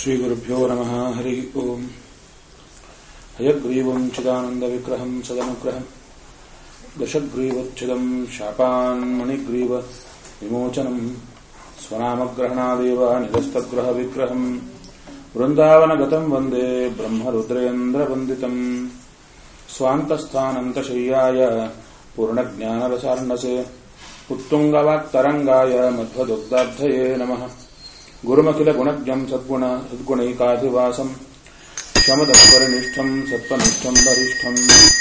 श्रीगुरुभ्यो नमः हरिः ओम् हयग्रीवम् चिदानन्दविग्रहम् सदनुग्रहम् दशग्रीवच्छिदम् शापान्मणिग्रीव विमोचनम् स्वनामग्रहणादेव निरस्तग्रहविग्रहम् वृन्दावनगतम् वन्दे ब्रह्मरुद्रेन्द्रवन्दितम् स्वान्तस्थानन्तशय्याय पूर्णज्ञानरसार्णसे उत्तुङ्गवाक्तरङ्गाय मध्वदुग्धाब्धये नमः गुरुमखिलगुणज्ञम् सद्गुण सद्गुणैकाधिवासम् शमदस्वरनिष्ठम् सत्त्वनिष्ठम् वरिष्ठम्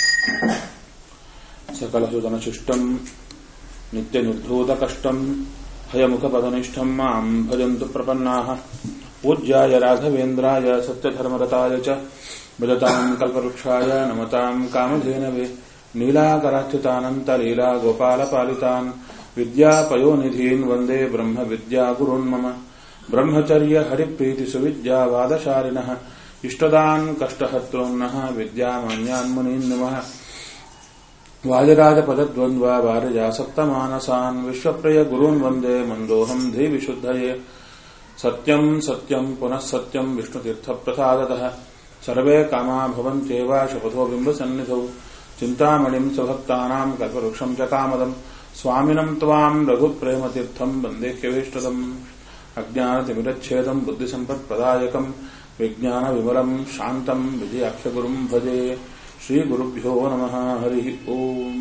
सकलसुदनशिष्टम् नित्यनिर्धूतकष्टम् हयमुखपदनिष्ठम् माम् भजन्तु प्रपन्नाः पूज्याय राघवेन्द्राय सत्यधर्मरताय च भजताम् कल्पवृक्षाय नमताम् कामधेनवे नीलाकराच्युतानन्तलीला गोपालपालितान् विद्यापयोनिधीन् वन्दे ब्रह्मविद्यागुरून् मम ब्रह्मचर्य हरिप्रीतिसुविद्यावादशालिनः इष्टदान् कष्टहर्तॄन्नः विद्यामान्यान् मुनीन् नमः वाजराजपदद्वन्द्वा वारजासप्तमानसान् विश्वप्रिय गुरून् वन्दे मन्दोऽहम् धीविशुद्धये सत्यम् सत्यम् पुनः सत्यम् विष्णुतीर्थप्रसादतः सर्वे कामा भवन्त्येव शपथो बिम्बसन्निधौ चिन्तामणिम् स्वभक्तानाम् कल्पवृक्षम् च कामदम् स्वामिनम् त्वाम् रघुप्रेमतीर्थम् वन्देह्यवेष्टदम् अज्ञानतिमिरच्छेदम् बुद्धिसम्पत्प्रदायकम् विज्ञानविमलम् शान्तम् विजयाक्षगुरुम् भजे श्रीगुरुभ्यो नमः हरिः ओम्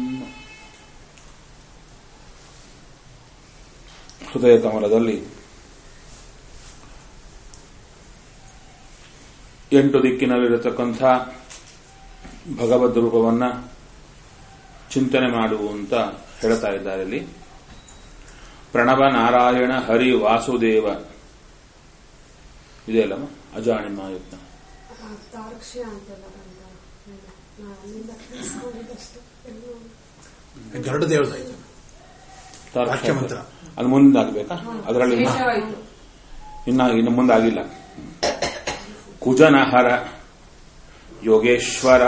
ಹೃದಯ ಕಮಲದಲ್ಲಿ ಎಂಟು ದಿಕ್ಕಿನಲ್ಲಿರತಕ್ಕಂಥ ಭಗವದ್ ರೂಪವನ್ನ ಚಿಂತನೆ ಮಾಡುವು ಅಂತ ಹೇಳ್ತಾ ಇದ್ದಾರೆ ಇಲ್ಲಿ ಪ್ರಣವ ನಾರಾಯಣ ಹರಿ ವಾಸುದೇವ ಇದೆಯಲ್ಲಮ್ಮ ಅಜಾಣಿಮ ಯತ್ನ ತಾರಕ್ಷ ಅಂತೆಲ್ಲ ಬಂದ ನಾನು ಅಲ್ಲಿಂದ ಇಸ್ಕೊಂಡಿದ್ದಷ್ಟು ಎಲ್ಲೂ ಗರುಡ ದೇವದಾಯ್ತು ವಾಕ್ಯ ಮಂತ್ರ. ಅದು ಮುಂದಾಗಬೇಕಾ ಅದರಲ್ಲಿ ಇನ್ನ ಶೇಷವಾಯಿತು ಇನ್ನ ಇನ್ನು ಮುಂದಾಗಿಲ್ಲ ಕುಜನಹರ ಯೋಗೇಶ್ವರ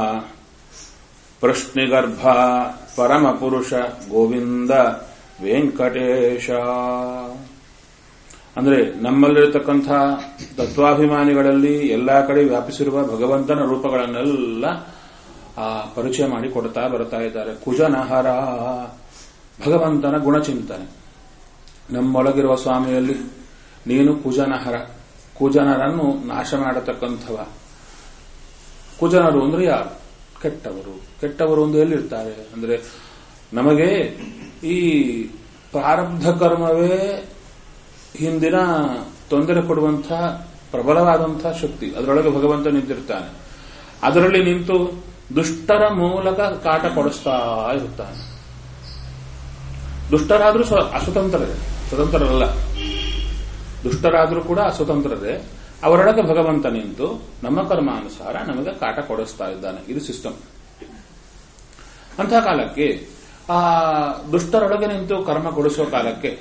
ಪ್ರಶ್ನಿಗರ್ಭ ಪರಮಪುರುಷ ಗೋವಿಂದ ವೆಂಕಟೇಶ ಅಂದ್ರೆ ನಮ್ಮಲ್ಲಿರತಕ್ಕಂಥ ತತ್ವಾಭಿಮಾನಿಗಳಲ್ಲಿ ಎಲ್ಲಾ ಕಡೆ ವ್ಯಾಪಿಸಿರುವ ಭಗವಂತನ ರೂಪಗಳನ್ನೆಲ್ಲ ಆ ಪರಿಚಯ ಮಾಡಿ ಕೊಡ್ತಾ ಬರ್ತಾ ಇದ್ದಾರೆ ಕುಜನಹರ ಭಗವಂತನ ಗುಣಚಿಂತನೆ ನಮ್ಮೊಳಗಿರುವ ಸ್ವಾಮಿಯಲ್ಲಿ ನೀನು ಕುಜನಹರ ಕುಜನರನ್ನು ನಾಶ ಮಾಡತಕ್ಕಂಥವ ಕುಜನರು ಅಂದ್ರೆ ಯಾರು ಕೆಟ್ಟವರು ಕೆಟ್ಟವರು ಒಂದು ಎಲ್ಲಿರ್ತಾರೆ ಅಂದ್ರೆ ನಮಗೆ ಈ ಪ್ರಾರಬ್ಧ ಕರ್ಮವೇ ಹಿಂದಿನ ತೊಂದರೆ ಕೊಡುವಂತಹ ಪ್ರಬಲವಾದಂತಹ ಶಕ್ತಿ ಅದರೊಳಗೆ ಭಗವಂತ ನಿಂತಿರ್ತಾನೆ ಅದರಲ್ಲಿ ನಿಂತು ದುಷ್ಟರ ಮೂಲಕ ಕಾಟ ಕೊಡಿಸ್ತಾ ಇರುತ್ತಾನೆ ದುಷ್ಟರಾದ್ರೂ ಸ್ವ- ಅಸ್ವತಂತ್ರರೇ ಸ್ವತಂತ್ರರಲ್ಲ ದುಷ್ಟರಾದ್ರೂ ಕೂಡ ಅಸ್ವತಂತ್ರರೇ ಅವರೊಳಗೆ ಭಗವಂತ ನಿಂತು ನಮ್ಮ ಕರ್ಮಾನುಸಾರ ನಮಗೆ ಕಾಟ ಕೊಡಿಸ್ತಾ ಇದ್ದಾನೆ ಇದು ಸಿಸ್ಟಮ್ ಅಂತಹ ಕಾಲಕ್ಕೆ ಆ ದುಷ್ಟರೊಳಗೆ ನಿಂತು ಕರ್ಮ ಕೊಡಿಸುವ ಕಾಲಕ್ಕೆ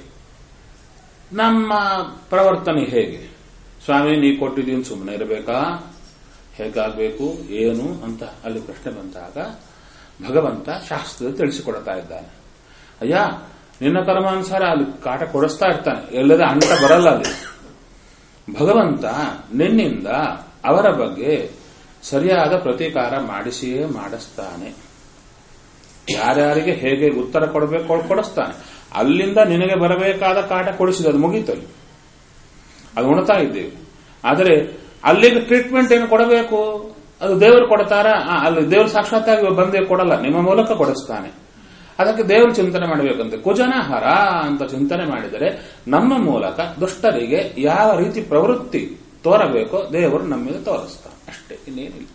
ನಮ್ಮ ಪ್ರವರ್ತನೆ ಹೇಗೆ ಸ್ವಾಮಿ ನೀ ಕೊಟ್ಟಿದ್ದೀನಿ ಸುಮ್ಮನೆ ಇರಬೇಕಾ ಹೇಗಾಗಬೇಕು ಏನು ಅಂತ ಅಲ್ಲಿ ಪ್ರಶ್ನೆ ಬಂದಾಗ ಭಗವಂತ ಶಾಸ್ತ್ರದಲ್ಲಿ ತಿಳಿಸಿಕೊಡ್ತಾ ಇದ್ದಾನೆ ಅಯ್ಯ ನಿನ್ನ ಕರ್ಮಾನುಸಾರ ಅಲ್ಲಿ ಕಾಟ ಕೊಡಿಸ್ತಾ ಇರ್ತಾನೆ ಎಲ್ಲದ ಅಂಟ ಬರಲ್ಲ ಅಲ್ಲಿ ಭಗವಂತ ನಿನ್ನಿಂದ ಅವರ ಬಗ್ಗೆ ಸರಿಯಾದ ಪ್ರತೀಕಾರ ಮಾಡಿಸಿಯೇ ಮಾಡಿಸ್ತಾನೆ ಯಾರ್ಯಾರಿಗೆ ಹೇಗೆ ಉತ್ತರ ಕೊಡಬೇಕು ಕೊಡಿಸ್ತಾನೆ ಅಲ್ಲಿಂದ ನಿನಗೆ ಬರಬೇಕಾದ ಕಾಟ ಕೊಡಿಸಿದ ಅದು ಮುಗೀತಲ್ಲಿ ಅದು ಉಣ್ತಾ ಇದ್ದೇವೆ ಆದರೆ ಅಲ್ಲಿಗೆ ಟ್ರೀಟ್ಮೆಂಟ್ ಏನು ಕೊಡಬೇಕು ಅದು ದೇವರು ಕೊಡ್ತಾರ ಆ, ಅಲ್ಲಿ ದೇವರು ಸಾಕ್ಷಾತ್ತಾಗಿ ಬಂದೇ ಕೊಡಲ್ಲ ನಿಮ್ಮ ಮೂಲಕ ಕೊಡಿಸ್ತಾನೆ ಅದಕ್ಕೆ ದೇವರು ಚಿಂತನೆ ಮಾಡಬೇಕಂತೆ ಕುಜನಹರ ಅಂತ ಚಿಂತನೆ ಮಾಡಿದರೆ ನಮ್ಮ ಮೂಲಕ ದುಷ್ಟರಿಗೆ ಯಾವ ರೀತಿ ಪ್ರವೃತ್ತಿ ತೋರಬೇಕೋ ದೇವರು ನಮ್ಮಿಂದ ತೋರಿಸ್ತಾನೆ ಅಷ್ಟೇ ಇನ್ನೇನಿಲ್ಲ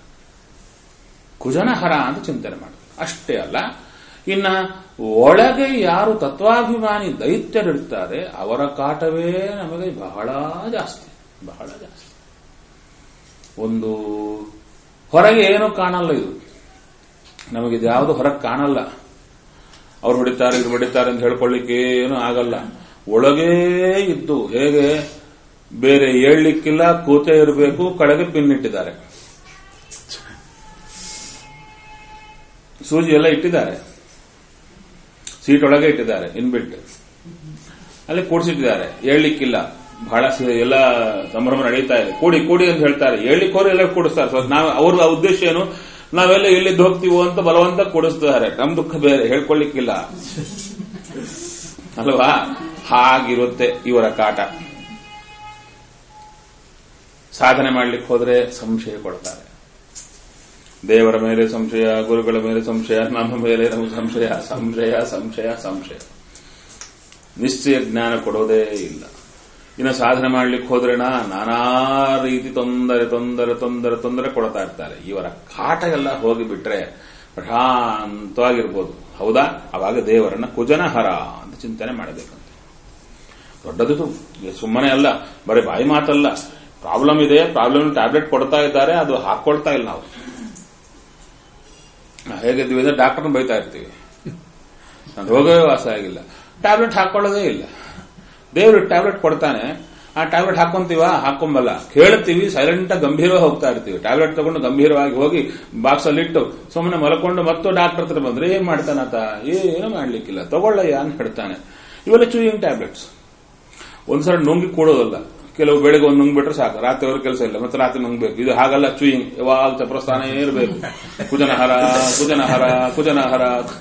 ಕುಜನಹರ ಅಂತ ಚಿಂತನೆ ಮಾಡಬೇಕು ಅಷ್ಟೇ ಅಲ್ಲ ಇನ್ನ ಒಳಗೆ ಯಾರು ತತ್ವಾಭಿಮಾನಿ ದೈತ್ಯರಿರ್ತಾರೆ ಅವರ ಕಾಟವೇ ನಮಗೆ ಬಹಳ ಜಾಸ್ತಿ ಬಹಳ ಜಾಸ್ತಿ ಒಂದು ಹೊರಗೆ ಏನು ಕಾಣಲ್ಲ ಇದು ನಮಗಿದು ಯಾವುದು ಹೊರಗೆ ಕಾಣಲ್ಲ ಅವ್ರು ಹೊಡಿತಾರೆ ಇದು ಹೊಡಿತಾರೆ ಅಂತ ಹೇಳ್ಕೊಳ್ಳಿಕ್ಕೆ ಏನು ಆಗಲ್ಲ ಒಳಗೇ ಇದ್ದು ಹೇಗೆ ಬೇರೆ ಏಳ್ಲಿಕ್ಕಿಲ್ಲ ಕೂತೆ ಇರಬೇಕು ಕಡೆಗೆ ಪಿನ್ ಇಟ್ಟಿದ್ದಾರೆ ಸೂಜಿ ಎಲ್ಲ ಇಟ್ಟಿದ್ದಾರೆ ಸೀಟ್ ಒಳಗೆ ಇಟ್ಟಿದ್ದಾರೆ ಇನ್ಬಿಲ್ಟ್ ಅಲ್ಲಿ ಕೂಡಿಸಿಟ್ಟಿದ್ದಾರೆ ಹೇಳಲಿಕ್ಕಿಲ್ಲ ಬಹಳ ಸಿ- ಎಲ್ಲ ಸಂಭ್ರಮ ನಡೀತಾ ಇದೆ ಕೂಡಿ ಕೂಡಿ ಅಂತ ಹೇಳ್ತಾರೆ ಹೇಳಿಕೋರು ಎಲ್ಲ ಕೂಡಿಸ್ತಾರೆ ಸೊ ನಾವು ಅವ್ರ ಉದ್ದೇಶ ಏನು ನಾವೆಲ್ಲ ಎಲ್ಲಿದ್ದು ಹೋಗ್ತೀವೋ ಅಂತ ಬಲವಂತ ಕೂಡಿಸ್ತಾರೆ ನಮ್ ದುಃಖ ಬೇರೆ ಹೇಳ್ಕೊಳ್ಳಿಕ್ಕಿಲ್ಲ ಅಲ್ವಾ ಹಾಗಿರುತ್ತೆ ಇವರ ಕಾಟ ಸಾಧನೆ ಮಾಡ್ಲಿಕ್ಕೆ ಹೋದ್ರೆ ಸಂಶಯ ಕೊಡ್ತಾರೆ ದೇವರ ಮೇಲೆ ಸಂಶಯ ಗುರುಗಳ ಮೇಲೆ ಸಂಶಯ ನಮ್ಮ ಮೇಲೆ ನಮಗೆ ಸಂಶಯ ಸಂಶಯ ಸಂಶಯ ಸಂಶಯ ನಿಶ್ಚಯ ಜ್ಞಾನ ಕೊಡೋದೇ ಇಲ್ಲ ಇನ್ನು ಸಾಧನೆ ಮಾಡ್ಲಿಕ್ಕೆ ಹೋದ್ರೆನ ನಾನಾ ರೀತಿ ತೊಂದರೆ ತೊಂದರೆ ತೊಂದರೆ ತೊಂದರೆ ಕೊಡ್ತಾ ಇರ್ತಾರೆ ಇವರ ಕಾಟ ಎಲ್ಲ ಹೋಗಿಬಿಟ್ರೆ ಪ್ರಶಾಂತವಾಗಿರ್ಬೋದು ಹೌದಾ ಅವಾಗ ದೇವರನ್ನ ಕುಜನಹರ ಅಂತ ಚಿಂತನೆ ಮಾಡಬೇಕಂತೆ ದೊಡ್ಡದು ಸುಮ್ಮನೆ ಅಲ್ಲ ಬರೀ ಬಾಯಿ ಮಾತಲ್ಲ ಪ್ರಾಬ್ಲಮ್ ಇದೆ ಪ್ರಾಬ್ಲಮ್ ಟ್ಯಾಬ್ಲೆಟ್ ಕೊಡ್ತಾ ಇದ್ದಾರೆ ಅದು ಹಾಕೊಳ್ತಾ ಇಲ್ಲ ನಾವು ನಾವು ಹೇಗಿದ್ವಿ ಅಂದ್ರೆ ಡಾಕ್ಟರ್ನ ಬೈತಾ ಇರ್ತೀವಿ ನಾನು ರೋಗವೇ ವಾಸ ಆಗಿಲ್ಲ ಟ್ಯಾಬ್ಲೆಟ್ ಹಾಕೊಳ್ಳೋದೇ ಇಲ್ಲ ದೇವರು ಟ್ಯಾಬ್ಲೆಟ್ ಕೊಡ್ತಾನೆ ಆ ಟ್ಯಾಬ್ಲೆಟ್ ಹಾಕೊಂತೀವ ಹಾಕೊಂಬಲ್ಲ ಕೇಳ್ತೀವಿ ಸೈಲೆಂಟ್ ಗಂಭೀರವಾಗಿ ಹೋಗ್ತಾ ಇರ್ತೀವಿ ಟ್ಯಾಬ್ಲೆಟ್ ತಗೊಂಡು ಗಂಭೀರವಾಗಿ ಹೋಗಿ ಬಾಕ್ಸ್ ಅಲ್ಲಿ ಇಟ್ಟು ಸುಮ್ಮನೆ ಮಲ್ಕೊಂಡು ಮತ್ತು ಡಾಕ್ಟರ್ ಹತ್ರ ಬಂದ್ರೆ ಏನ್ ಮಾಡ್ತಾನತ ಏನು ಮಾಡ್ಲಿಕ್ಕಿಲ್ಲ ತಗೊಳ್ಳಯ್ಯ ಅಂತ ಹೇಳ್ತಾನೆ ಇವೆಲ್ಲ ಚೂಯಿಂಗ್ ಟ್ಯಾಬ್ಲೆಟ್ಸ್ ಒಂದ್ಸಲ ನುಂಗಿ ಕೂಡೋದಲ್ಲ ಕೆಲವು ಬೆಳಗ್ಗೆ ಒಂದು ನುಂಗ್ಬಿಟ್ರೆ ಸಾಕು ರಾತ್ರಿ ಅವ್ರ ಕೆಲಸ ಇಲ್ಲ ಮತ್ತೆ ರಾತ್ರಿ ನುಂಗ್ಬೇಕು ಇದು ಹಾಗಲ್ಲ ಚೂಯಿಂಗ್ ಯಾವಾಗ ಚಪ್ರಸ್ಥಾನ ಇರಬೇಕು ಕುಜನಹರ ಕುಜನಹರ ಕುಜನಹರ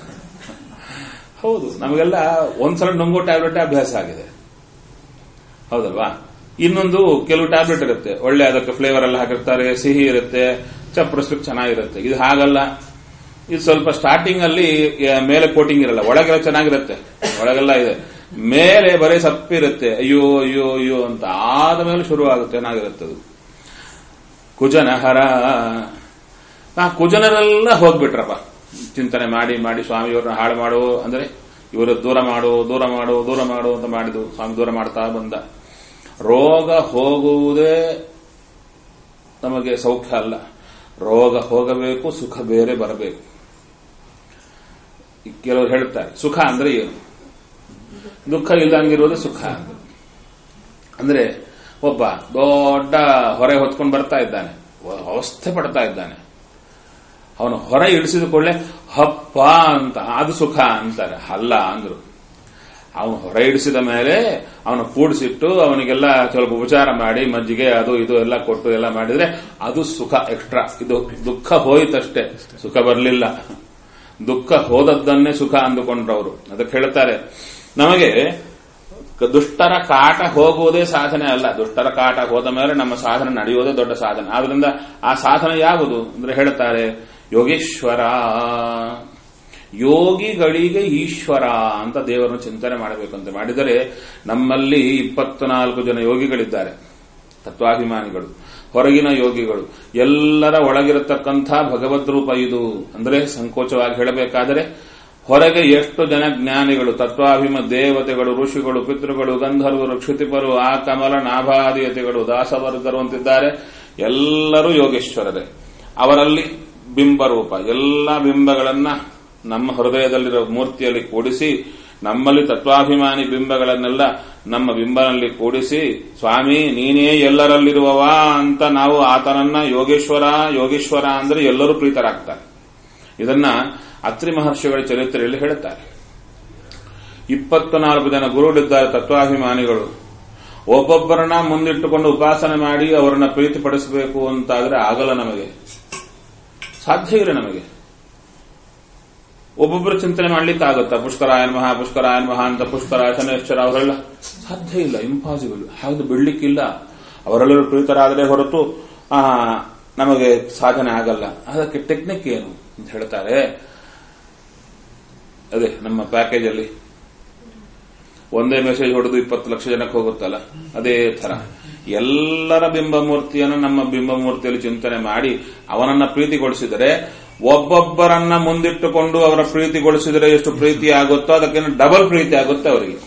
ಹೌದು ನಮಗೆಲ್ಲ ಒಂದ್ಸಲ ನುಂಗೋ ಟ್ಯಾಬ್ಲೆಟ್ ಅಭ್ಯಾಸ ಆಗಿದೆ ಹೌದಲ್ವಾ ಇನ್ನೊಂದು ಕೆಲವು ಟ್ಯಾಬ್ಲೆಟ್ ಇರುತ್ತೆ ಒಳ್ಳೆ ಅದಕ್ಕೆ ಫ್ಲೇವರ್ ಎಲ್ಲ ಹಾಕಿರ್ತಾರೆ ಸಿಹಿ ಇರುತ್ತೆ ಚಪ್ರಸ್ಲಿಕ್ಕೆ ಚೆನ್ನಾಗಿರುತ್ತೆ ಇದು ಹಾಗಲ್ಲ ಇದು ಸ್ವಲ್ಪ ಸ್ಟಾರ್ಟಿಂಗ್ ಅಲ್ಲಿ ಆ, ಮೇಲೆ ಕೋಟಿಂಗ್ ಇರಲ್ಲ ಒಳಗೆಲ್ಲ ಚೆನ್ನಾಗಿರುತ್ತೆ ಒಳಗೆಲ್ಲ ಇದೆ ಮೇಲೆ ಬರೀ ಸಪ್ಪಿರುತ್ತೆ ಅಯ್ಯೋ ಅಯ್ಯೋ ಅಯ್ಯೋ ಅಂತ ಆದ ಮೇಲೆ ಶುರು ಆಗುತ್ತೆ ಚೆನ್ನಾಗಿರುತ್ತೆ ಅದು ಕುಜನಹರ ಆ ಕುಜನರೆಲ್ಲ ಹೋಗ್ಬಿಟ್ರಪ್ಪ ಚಿಂತನೆ ಮಾಡಿ ಮಾಡಿ ಸ್ವಾಮಿಯವ್ರನ್ನ ಹಾಳು ಮಾಡು ಅಂದ್ರೆ ಇವರು ದೂರ ಮಾಡು ದೂರ ಮಾಡು ದೂರ ಮಾಡು ಅಂತ ಮಾಡಿದು ಸ್ವಾಮಿ ದೂರ ಮಾಡ್ತಾ ಬಂದ ರೋಗ ಹೋಗುವುದೇ ನಮಗೆ ಸೌಖ್ಯ ಅಲ್ಲ ರೋಗ ಹೋಗಬೇಕು ಸುಖ ಬೇರೆ ಬರಬೇಕು ಈ ಕೆಲವರು ಹೇಳ್ತಾರೆ ಸುಖ ಅಂದ್ರೆ ಏನು ದುಃಖ ಇಲ್ದಂಗಿರೋದು ಸುಖ ಅಂತ ಅಂದ್ರೆ ಒಬ್ಬ ದೊಡ್ಡ ಹೊರೆ ಹೊತ್ಕೊಂಡು ಬರ್ತಾ ಇದ್ದಾನೆ ಅವಸ್ಥೆ ಪಡ್ತಾ ಇದ್ದಾನೆ ಅವನು ಹೊರ ಇಳಿಸಿದ ಕೂಡಲೇ ಹಪ್ಪ ಅಂತ ಅದು ಸುಖ ಅಂತಾರೆ ಅಲ್ಲ ಅಂದ್ರು ಅವನು ಹೊರ ಇಡಿಸಿದ ಮೇಲೆ ಅವನು ಕೂಡಿಸಿಟ್ಟು ಅವನಿಗೆಲ್ಲ ಸ್ವಲ್ಪ ಉಪಚಾರ ಮಾಡಿ ಮಜ್ಜಿಗೆ ಅದು ಇದು ಎಲ್ಲ ಕೊಟ್ಟು ಎಲ್ಲ ಮಾಡಿದ್ರೆ ಅದು ಸುಖ ಎಕ್ಸ್ಟ್ರಾ ಇದು ದುಃಖ ಹೋಯಿತಷ್ಟೇ ಸುಖ ಬರಲಿಲ್ಲ ದುಃಖ ಹೋದದ್ದನ್ನೇ ಸುಖ ಅಂದುಕೊಂಡ್ರವರು ಅದಕ್ಕೆ ಹೇಳ್ತಾರೆ ನಮಗೆ ಕ- ದುಷ್ಟರ ಕಾಟ ಹೋಗುವುದೇ ಸಾಧನೆ ಅಲ್ಲ ದುಷ್ಟರ ಕಾಟ ಹೋದ ಮೇಲೆ ನಮ್ಮ ಸಾಧನೆ ನಡೆಯುವುದೇ ದೊಡ್ಡ ಸಾಧನೆ ಆದ್ರಿಂದ ಆ ಸಾಧನೆ ಯಾವುದು ಅಂದ್ರೆ ಹೇಳ್ತಾರೆ ಯೋಗೇಶ್ವರ ಯೋಗಿಗಳಿಗೆ ಈಶ್ವರ ಅಂತ ದೇವರನ್ನು ಚಿಂತನೆ ಮಾಡಬೇಕಂತ ಮಾಡಿದರೆ ನಮ್ಮಲ್ಲಿ ಇಪ್ಪತ್ನಾಲ್ಕು ಜನ ಯೋಗಿಗಳಿದ್ದಾರೆ ತತ್ವಾಭಿಮಾನಿಗಳು ಹೊರಗಿನ ಯೋಗಿಗಳು ಎಲ್ಲರ ಒಳಗಿರತಕ್ಕಂಥ ಭಗವದ್ ರೂಪ ಇದು ಅಂದ್ರೆ ಸಂಕೋಚವಾಗಿ ಹೇಳಬೇಕಾದರೆ ಹೊರಗೆ ಎಷ್ಟು ಜನ ಜ್ಞಾನಿಗಳು ತತ್ವಾಭಿಮ ದೇವತೆಗಳು ಋಷಿಗಳು ಪಿತೃಗಳು ಗಂಧರ್ವರು ಕ್ಷಿತಿಪರು ಆ ಕಮಲ ನಾಭಾದಿಯತೆಗಳು ದಾಸವರ್ಗರು ಅಂತಿದ್ದಾರೆ ಎಲ್ಲರೂ ಯೋಗೇಶ್ವರರೇ ಅವರಲ್ಲಿ ಬಿಂಬರೂಪ ಎಲ್ಲ ಬಿಂಬಗಳನ್ನ ನಮ್ಮ ಹೃದಯದಲ್ಲಿರೋ ಮೂರ್ತಿಯಲ್ಲಿ ಕೂಡಿಸಿ ನಮ್ಮಲ್ಲಿ ತತ್ವಾಭಿಮಾನಿ ಬಿಂಬಗಳನ್ನೆಲ್ಲ ನಮ್ಮ ಬಿಂಬನಲ್ಲಿ ಕೂಡಿಸಿ ಸ್ವಾಮಿ ನೀನೇ ಎಲ್ಲರಲ್ಲಿರುವವ ಅಂತ ನಾವು ಆತನನ್ನ ಯೋಗೇಶ್ವರ ಯೋಗೇಶ್ವರ ಅಂದ್ರೆ ಎಲ್ಲರೂ ಪ್ರೀತರಾಗ್ತಾರೆ ಇದನ್ನ ಅತ್ರಿ ಮಹರ್ಷಿಗಳ ಚರಿತ್ರೆಯಲ್ಲಿ ಹೇಳುತ್ತಾರೆ ಇಪ್ಪತ್ತು ನಾಲ್ಕು ಜನ ಗುರುಗಳಿದ್ದಾರೆ ತತ್ವಾಭಿಮಾನಿಗಳು ಒಬ್ಬೊಬ್ಬರನ್ನ ಮುಂದಿಟ್ಟುಕೊಂಡು ಉಪಾಸನೆ ಮಾಡಿ ಅವರನ್ನ ಪ್ರೀತಿಪಡಿಸಬೇಕು ಅಂತಾದ್ರೆ ಆಗಲ್ಲ ನಮಗೆ ಸಾಧ್ಯ ಇಲ್ಲ ನಮಗೆ ಒಬ್ಬೊಬ್ಬರು ಚಿಂತನೆ ಮಾಡ್ಲಿಕ್ಕೆ ಆಗುತ್ತಾ ಪುಷ್ಕರಾಯನ್ ಮಹಾ ಪುಷ್ಕರಾಯನ್ ಮಹಾ ಅಂತ ಪುಷ್ಕರಾಯ ಶನೇಶ್ವರ ಅವರೆಲ್ಲ ಸಾಧ್ಯ ಇಲ್ಲ ಇಂಪಾಸಿಬಲ್ ಹಾಗೆ ಬಿಡ್ಲಿಕ್ಕಿಲ್ಲ ಅವರೆಲ್ಲರೂ ಪ್ರೀತರಾದರೆ ಹೊರತು ಆ, ನಮಗೆ ಸಾಧನೆ ಆಗಲ್ಲ ಅದಕ್ಕೆ ಟೆಕ್ನಿಕ್ ಏನು ಅಂತ ಹೇಳ್ತಾರೆ ಅದೇ ನಮ್ಮ ಪ್ಯಾಕೇಜ್ ಅಲ್ಲಿ ಒಂದೇ ಮೆಸೇಜ್ ಹೊಡೆದು ಇಪ್ಪತ್ತು ಲಕ್ಷ ಜನಕ್ಕೆ ಹೋಗುತ್ತಲ್ಲ ಅದೇ ತರ ಎಲ್ಲರ ಬಿಂಬಮೂರ್ತಿಯನ್ನು ನಮ್ಮ ಬಿಂಬಮೂರ್ತಿಯಲ್ಲಿ ಚಿಂತನೆ ಮಾಡಿ ಅವನನ್ನ ಪ್ರೀತಿಗೊಳಿಸಿದರೆ ಒಬ್ಬೊಬ್ಬರನ್ನ ಮುಂದಿಟ್ಟುಕೊಂಡು ಅವರ ಪ್ರೀತಿಗೊಳಿಸಿದರೆ ಎಷ್ಟು ಪ್ರೀತಿ ಆಗುತ್ತೋ ಅದಕ್ಕಿಂತ ಡಬಲ್ ಪ್ರೀತಿ ಆಗುತ್ತೆ ಅವರಿಗೆ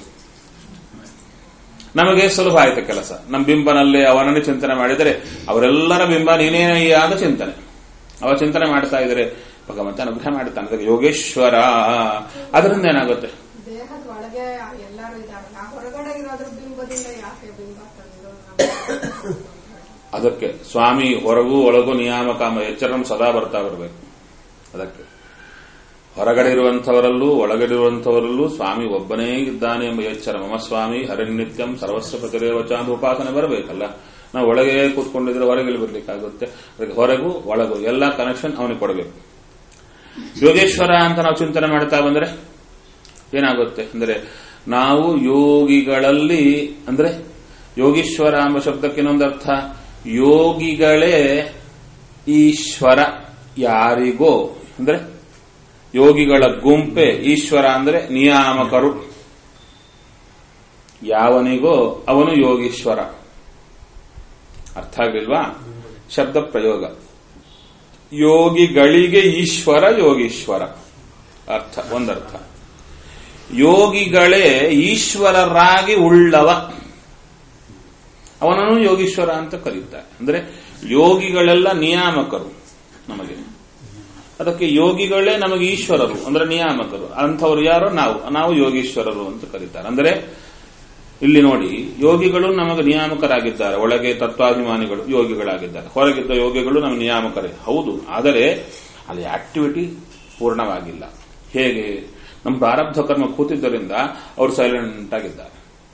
ನಮಗೆ ಸುಲಭ ಆಯ್ತು ಕೆಲಸ ನಮ್ಮ ಬಿಂಬನಲ್ಲಿ ಅವನನ್ನೇ ಚಿಂತನೆ ಮಾಡಿದರೆ ಅವರೆಲ್ಲರ ಬಿಂಬ ನೀನೇನಯ್ಯ ಅಂತ ಚಿಂತನೆ ಅವ ಚಿಂತನೆ ಮಾಡ್ತಾ ಇದ್ರೆ ಭಗವಂತ ಅನುಗ್ರಹ ಮಾಡ್ತಾನೆ ಅದಕ್ಕೆ ಯೋಗೇಶ್ವರ ಅದರಿಂದ ಏನಾಗುತ್ತೆ ದೇಹದ ಒಳಗೆ ಎಲ್ಲರೂ ಇದಾರಲ್ಲ ಆ ಹೊರಗಡೆ ಇರೋದ್ರ ಬಿಂಬದಿಂದ ಯಾಕೆ ಬಿಂಬ ತಂದು ನಮ್ಗೆ ಅದಕ್ಕೆ ಸ್ವಾಮಿ ಹೊರಗೂ ಒಳಗೂ ನಿಯಾಮಕಾಮ ಎಚ್ಚರಂ ಸದಾ ಬರ್ತಾ ಬರಬೇಕು ಅದಕ್ಕೆ ಹೊರಗಡೆ ಇರುವಂಥವರಲ್ಲೂ ಒಳಗಡೆ ಇರುವಂಥವರಲ್ಲೂ ಸ್ವಾಮಿ ಒಬ್ಬನೇ ಇದ್ದಾನೆ ಎಂಬ ಎಚ್ಚರ ಮಮ ಸ್ವಾಮಿ ಹರಿನಿತ್ಯಂ ಸರ್ವಸ್ವ ಪತಿರೇವಚ ಅಂತ ಉಪಾಸನೆ ಬರಬೇಕಲ್ಲ ನಾವು ಒಳಗೆ ಕೂತ್ಕೊಂಡಿದ್ರೆ ಹೊರಗೆ ಬರ್ಲಿಕ್ಕಾಗುತ್ತೆ ಅದಕ್ಕೆ ಹೊರಗೂ ಒಳಗೂ ಎಲ್ಲ ಕನೆಕ್ಷನ್ ಅವನಿಗೆ ಕೊಡಬೇಕು ಯೋಗೇಶ್ವರ ಅಂತ ನಾವು ಚಿಂತನೆ ಮಾಡ್ತಾ ಬಂದ್ರೆ ಏನಾಗುತ್ತೆ ಅಂದ್ರೆ ನಾವು ಯೋಗಿಗಳಲ್ಲಿ ಅಂದ್ರೆ ಯೋಗೀಶ್ವರ ಎಂಬ ಶಬ್ದಕ್ಕೆ ಇನ್ನೊಂದು ಅರ್ಥ ಯೋಗಿಗಳೇ ಈಶ್ವರ ಯಾರಿಗೋ ಅಂದ್ರೆ ಯೋಗಿಗಳ ಗುಂಪೆ ಈಶ್ವರ ಅಂದ್ರೆ ನಿಯಾಮಕರು ಯಾವನಿಗೋ ಅವನು ಯೋಗೀಶ್ವರ ಅರ್ಥ ಆಗ್ಲಿಲ್ವಾ ಶಬ್ದ ಪ್ರಯೋಗ ಯೋಗಿಗಳಿಗೆ ಈಶ್ವರ ಯೋಗೀಶ್ವರ ಅರ್ಥ ಒಂದರ್ಥ ಯೋಗಿಗಳೇ ಈಶ್ವರರಾಗಿ ಉಳ್ಳವ ಅವನನ್ನು ಯೋಗೀಶ್ವರ ಅಂತ ಕರೀತಾರೆ ಅಂದ್ರೆ ಯೋಗಿಗಳೆಲ್ಲ ನಿಯಾಮಕರು ನಮಗೆ ಅದಕ್ಕೆ ಯೋಗಿಗಳೇ ನಮಗೆ ಈಶ್ವರರು ಅಂದ್ರೆ ನಿಯಾಮಕರು ಅಂಥವ್ರು ಯಾರೋ ನಾವು ನಾವು ಯೋಗೀಶ್ವರರು ಅಂತ ಕರೀತಾರೆ ಅಂದ್ರೆ ಇಲ್ಲಿ ನೋಡಿ ಯೋಗಿಗಳು ನಮಗೆ ನಿಯಾಮಕರಾಗಿದ್ದಾರೆ ಒಳಗೆ ತತ್ವಾಭಿಮಾನಿಗಳು ಯೋಗಿಗಳಾಗಿದ್ದಾರೆ ಹೊರಗಿದ್ದ ಯೋಗಿಗಳು ನಮ್ಮ ನಿಯಾಮಕರೇ ಹೌದು ಆದರೆ ಅಲ್ಲಿ ಆಕ್ಟಿವಿಟಿ ಪೂರ್ಣವಾಗಿಲ್ಲ ಹೇಗೆ ನಮ್ಮ ಪ್ರಾರಬ್ಧ ಕರ್ಮ ಕೂತಿದ್ದರಿಂದ ಅವರು ಸೈಲೆಂಟ್ ಆಗಿದ್ದಾರೆ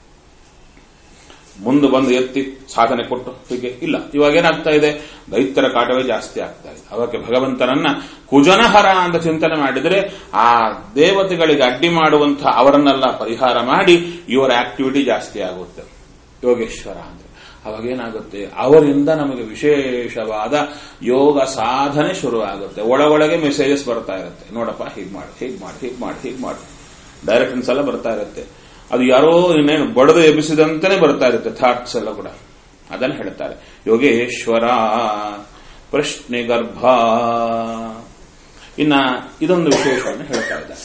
ಮುಂದೆ ಬಂದು ಎತ್ತಿ ಸಾಧನೆ ಕೊಟ್ಟು ಹೀಗೆ ಇಲ್ಲ ಇವಾಗ ಏನಾಗ್ತಾ ಇದೆ ದೈತ್ಯರ ಕಾಟವೇ ಜಾಸ್ತಿ ಆಗ್ತಾ ಇದೆ ಅವಕ್ಕೆ ಭಗವಂತನನ್ನ ಕುಜನಹರ ಅಂತ ಚಿಂತನೆ ಮಾಡಿದರೆ ಆ ದೇವತೆಗಳಿಗೆ ಅಡ್ಡಿ ಮಾಡುವಂತಹ ಅವರನ್ನೆಲ್ಲ ಪರಿಹಾರ ಮಾಡಿ ಇವರ ಆಕ್ಟಿವಿಟಿ ಜಾಸ್ತಿ ಆಗುತ್ತೆ ಯೋಗೇಶ್ವರ ಅಂತ ಅವಾಗೇನಾಗುತ್ತೆ ಅವರಿಂದ ನಮಗೆ ವಿಶೇಷವಾದ ಯೋಗ ಸಾಧನೆ ಶುರುವಾಗುತ್ತೆ ಒಳಗೊಳಗೆ ಮೆಸೇಜಸ್ ಬರ್ತಾ ಇರುತ್ತೆ ನೋಡಪ್ಪ ಹೀಗ್ ಮಾಡಿ ಹೀಗ್ ಮಾಡಿ ಹೀಗ್ ಮಾಡಿ ಹೀಗ್ ಮಾಡಿ ಡೈರೆಕ್ಷನ್ಸ್ ಎಲ್ಲ ಬರ್ತಾ ಇರುತ್ತೆ ಅದು ಯಾರೋ ಇನ್ನೇನು ಬಡದು ಎಬ್ಬಿಸಿದಂತಾನೆ ಬರ್ತಾ ಇರುತ್ತೆ ಥಾಟ್ಸ್ ಎಲ್ಲ ಕೂಡ ಅದನ್ನು ಹೇಳ್ತಾರೆ ಯೋಗೇಶ್ವರ ಪ್ರಶ್ನೆ ಗರ್ಭ ಇನ್ನ ಇದೊಂದು ವಿಶೇಷವನ್ನು ಹೇಳ್ತಾ ಇದ್ದಾರೆ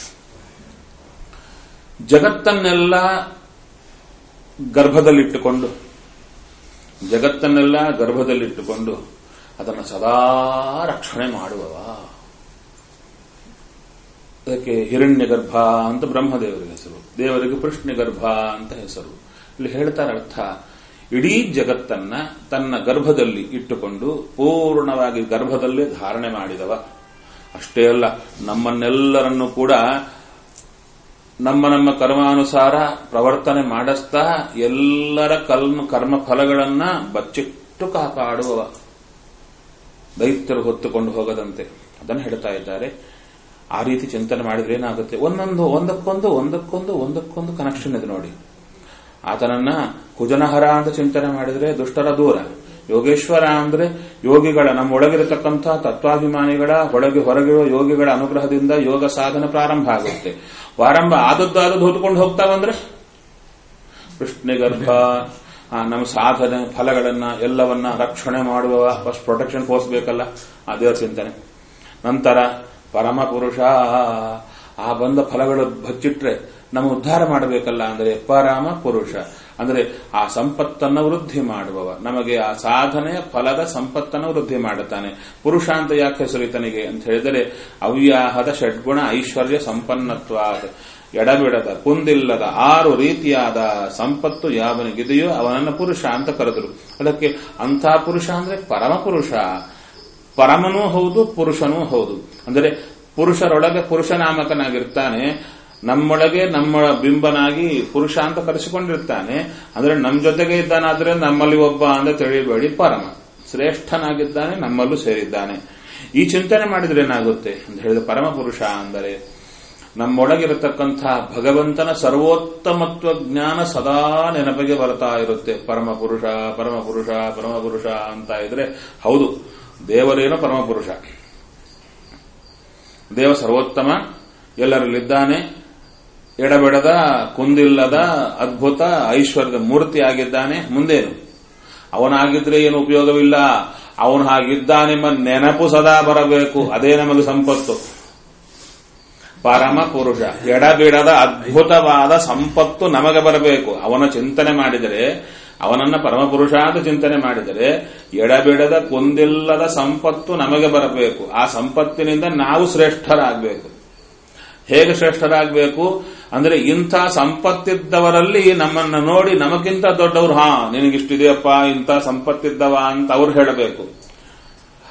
ಜಗತ್ತನ್ನೆಲ್ಲ ಗರ್ಭದಲ್ಲಿಟ್ಟುಕೊಂಡು ಜಗತ್ತನ್ನೆಲ್ಲ ಗರ್ಭದಲ್ಲಿಟ್ಟುಕೊಂಡು ಅದನ್ನು ಸದಾ ರಕ್ಷಣೆ ಮಾಡುವವ ಅದಕ್ಕೆ ಹಿರಣ್ಯ ಗರ್ಭ ಅಂತ ಬ್ರಹ್ಮದೇವರಿಗೆ ಹೆಸರು ದೇವರಿಗೆ ಕೃಷ್ಣ ಗರ್ಭ ಅಂತ ಹೆಸರು ಇಲ್ಲಿ ಹೇಳ್ತಾರೆ ಅರ್ಥ ಇಡೀ ಜಗತ್ತನ್ನ ತನ್ನ ಗರ್ಭದಲ್ಲಿ ಇಟ್ಟುಕೊಂಡು ಪೂರ್ಣವಾಗಿ ಗರ್ಭದಲ್ಲೇ ಧಾರಣೆ ಮಾಡಿದವ ಅಷ್ಟೇ ಅಲ್ಲ ನಮ್ಮನ್ನೆಲ್ಲರನ್ನು ಕೂಡ ನಮ್ಮ ನಮ್ಮ ಕರ್ಮಾನುಸಾರ ಪ್ರವರ್ತನೆ ಮಾಡಿಸ್ತಾ ಎಲ್ಲರ ಕಲ್ಮ ಕರ್ಮ ಫಲಗಳನ್ನ ಬಚ್ಚಿಟ್ಟು ಕಾಪಾಡುವವ ದೈತ್ಯರು ಹೊತ್ತುಕೊಂಡು ಹೋಗದಂತೆ ಅದನ್ನು ಹೇಳ್ತಾ ಇದ್ದಾರೆ ಆ ರೀತಿ ಚಿಂತನೆ ಮಾಡಿದ್ರೆ ಏನಾಗುತ್ತೆ ಒಂದೊಂದು ಒಂದಕ್ಕೊಂದು ಒಂದಕ್ಕೊಂದು ಒಂದಕ್ಕೊಂದು ಕನೆಕ್ಷನ್ ಇದೆ ನೋಡಿ ಆತನನ್ನ ಕುಜನಹರ ಅಂತ ಚಿಂತನೆ ಮಾಡಿದ್ರೆ ದುಷ್ಟರ ದೂರ ಯೋಗೇಶ್ವರ ಅಂದ್ರೆ ಯೋಗಿಗಳ ನಮ್ಮೊಳಗಿರತಕ್ಕಂಥ ತತ್ವಾಭಿಮಾನಿಗಳ ಒಳಗೆ ಹೊರಗಿರುವ ಯೋಗಿಗಳ ಅನುಗ್ರಹದಿಂದ ಯೋಗ ಸಾಧನೆ ಪ್ರಾರಂಭ ಆಗುತ್ತೆ ಪ್ರಾರಂಭ ಆದದ್ದಾದದ್ದು ಹೊತ್ಕೊಂಡು ಹೋಗ್ತಾ ಬಂದ್ರೆ ಕೃಷ್ಣ ಗರ್ಭ ನಮ್ಮ ಸಾಧನೆ ಫಲಗಳನ್ನ ಎಲ್ಲವನ್ನ ರಕ್ಷಣೆ ಮಾಡುವ ಫಸ್ಟ್ ಪ್ರೊಟೆಕ್ಷನ್ ಫೋರ್ಸ್ ಬೇಕಲ್ಲ ಆ ದೇವರ ಚಿಂತನೆ ನಂತರ ಪರಮ ಪುರುಷ ಆ ಬಂದ ಫಲಗಳು ಬಚ್ಚಿಟ್ರೆ ನಮ್ಮ ಉದ್ಧಾರ ಮಾಡಬೇಕಲ್ಲ ಅಂದ್ರೆ ಪರಮ ಪುರುಷ ಅಂದ್ರೆ ಆ ಸಂಪತ್ತನ್ನು ವೃದ್ಧಿ ಮಾಡುವವ ನಮಗೆ ಆ ಸಾಧನೆಯ ಫಲದ ಸಂಪತ್ತನ್ನು ವೃದ್ಧಿ ಮಾಡುತ್ತಾನೆ ಪುರುಷ ಅಂತ ಯಾಕೆ ಹೆಸರು ಈತನಿಗೆ ಅಂತ ಹೇಳಿದರೆ ಅವ್ಯಾಹದ ಷಡ್ಗುಣ ಐಶ್ವರ್ಯ ಸಂಪನ್ನತ್ವಾದ ಎಡಬಿಡದ ಕುಂದಿಲ್ಲದ ಆರು ರೀತಿಯಾದ ಸಂಪತ್ತು ಯಾವನಿಗಿದೆಯೋ ಅವನನ್ನ ಪುರುಷ ಅಂತ ಕರೆದರು ಅದಕ್ಕೆ ಅಂಥ ಪುರುಷ ಅಂದ್ರೆ ಪರಮ ಪುರುಷ ಪರಮನೂ ಹೌದು ಪುರುಷನೂ ಹೌದು ಅಂದರೆ ಪುರುಷರೊಳಗೆ ಪುರುಷನಾಮಕನಾಗಿರ್ತಾನೆ ನಮ್ಮೊಳಗೆ ನಮ್ಮ ಬಿಂಬನಾಗಿ ಪುರುಷ ಅಂತ ಕರೆಸಿಕೊಂಡಿರ್ತಾನೆ ಅಂದ್ರೆ ನಮ್ಮ ಜೊತೆಗೆ ಇದ್ದಾನಾದ್ರೆ ನಮ್ಮಲ್ಲಿ ಒಬ್ಬ ಅಂತ ತಿಳಿಬೇಡಿ ಪರಮ ಶ್ರೇಷ್ಠನಾಗಿದ್ದಾನೆ ನಮ್ಮಲ್ಲೂ ಸೇರಿದ್ದಾನೆ ಈ ಚಿಂತನೆ ಮಾಡಿದ್ರೆ ಏನಾಗುತ್ತೆ ಅಂತ ಹೇಳಿದ ಪರಮ ಪುರುಷ ಅಂದರೆ ನಮ್ಮೊಳಗಿರತಕ್ಕಂಥ ಭಗವಂತನ ಸರ್ವೋತ್ತಮತ್ವ ಜ್ಞಾನ ಸದಾ ನೆನಪಿಗೆ ಬರ್ತಾ ಇರುತ್ತೆ ಪರಮ ಪುರುಷ ಪರಮ ಪುರುಷ ಪರಮ ಪುರುಷ ಅಂತ ಇದ್ರೆ ಹೌದು ದೇವರೇನೋ ಪರಮ ಪುರುಷ ದೇವ ಸರ್ವೋತ್ತಮ ಎಲ್ಲರಲ್ಲಿದ್ದಾನೆ ಎಡಬಿಡದ ಕುಂದಿಲ್ಲದ ಅದ್ಭುತ ಐಶ್ವರ್ಯದ ಮೂರ್ತಿ ಆಗಿದ್ದಾನೆ ಮುಂದೇನು ಅವನಾಗಿದ್ರೆ ಏನು ಉಪಯೋಗವಿಲ್ಲ ಅವನು ಹಾಗಿದ್ದಾನೆಂಬ ನೆನಪು ಸದಾ ಬರಬೇಕು ಅದೇ ನಮಗೆ ಸಂಪತ್ತು ಪರಮ ಪುರುಷ ಎಡಬಿಡದ ಅದ್ಭುತವಾದ ಸಂಪತ್ತು ನಮಗೆ ಬರಬೇಕು ಅವನ ಚಿಂತನೆ ಮಾಡಿದರೆ ಅವನನ್ನ ಪರಮಪುರುಷ ಅಂತ ಚಿಂತನೆ ಮಾಡಿದರೆ ಎಡಬಿಡದ ಕುಂದಿಲ್ಲದ ಸಂಪತ್ತು ನಮಗೆ ಬರಬೇಕು ಆ ಸಂಪತ್ತಿನಿಂದ ನಾವು ಶ್ರೇಷ್ಠರಾಗಬೇಕು ಹೇಗೆ ಶ್ರೇಷ್ಠರಾಗಬೇಕು ಅಂದ್ರೆ ಇಂಥ ಸಂಪತ್ತಿದ್ದವರಲ್ಲಿ ನಮ್ಮನ್ನ ನೋಡಿ ನಮಗಿಂತ ದೊಡ್ಡವರು ಹಾ ನಿನಗಿಷ್ಟಿದೆಯಪ್ಪ ಇಂಥ ಸಂಪತ್ತಿದ್ದವ ಅಂತ ಅವ್ರು ಹೇಳಬೇಕು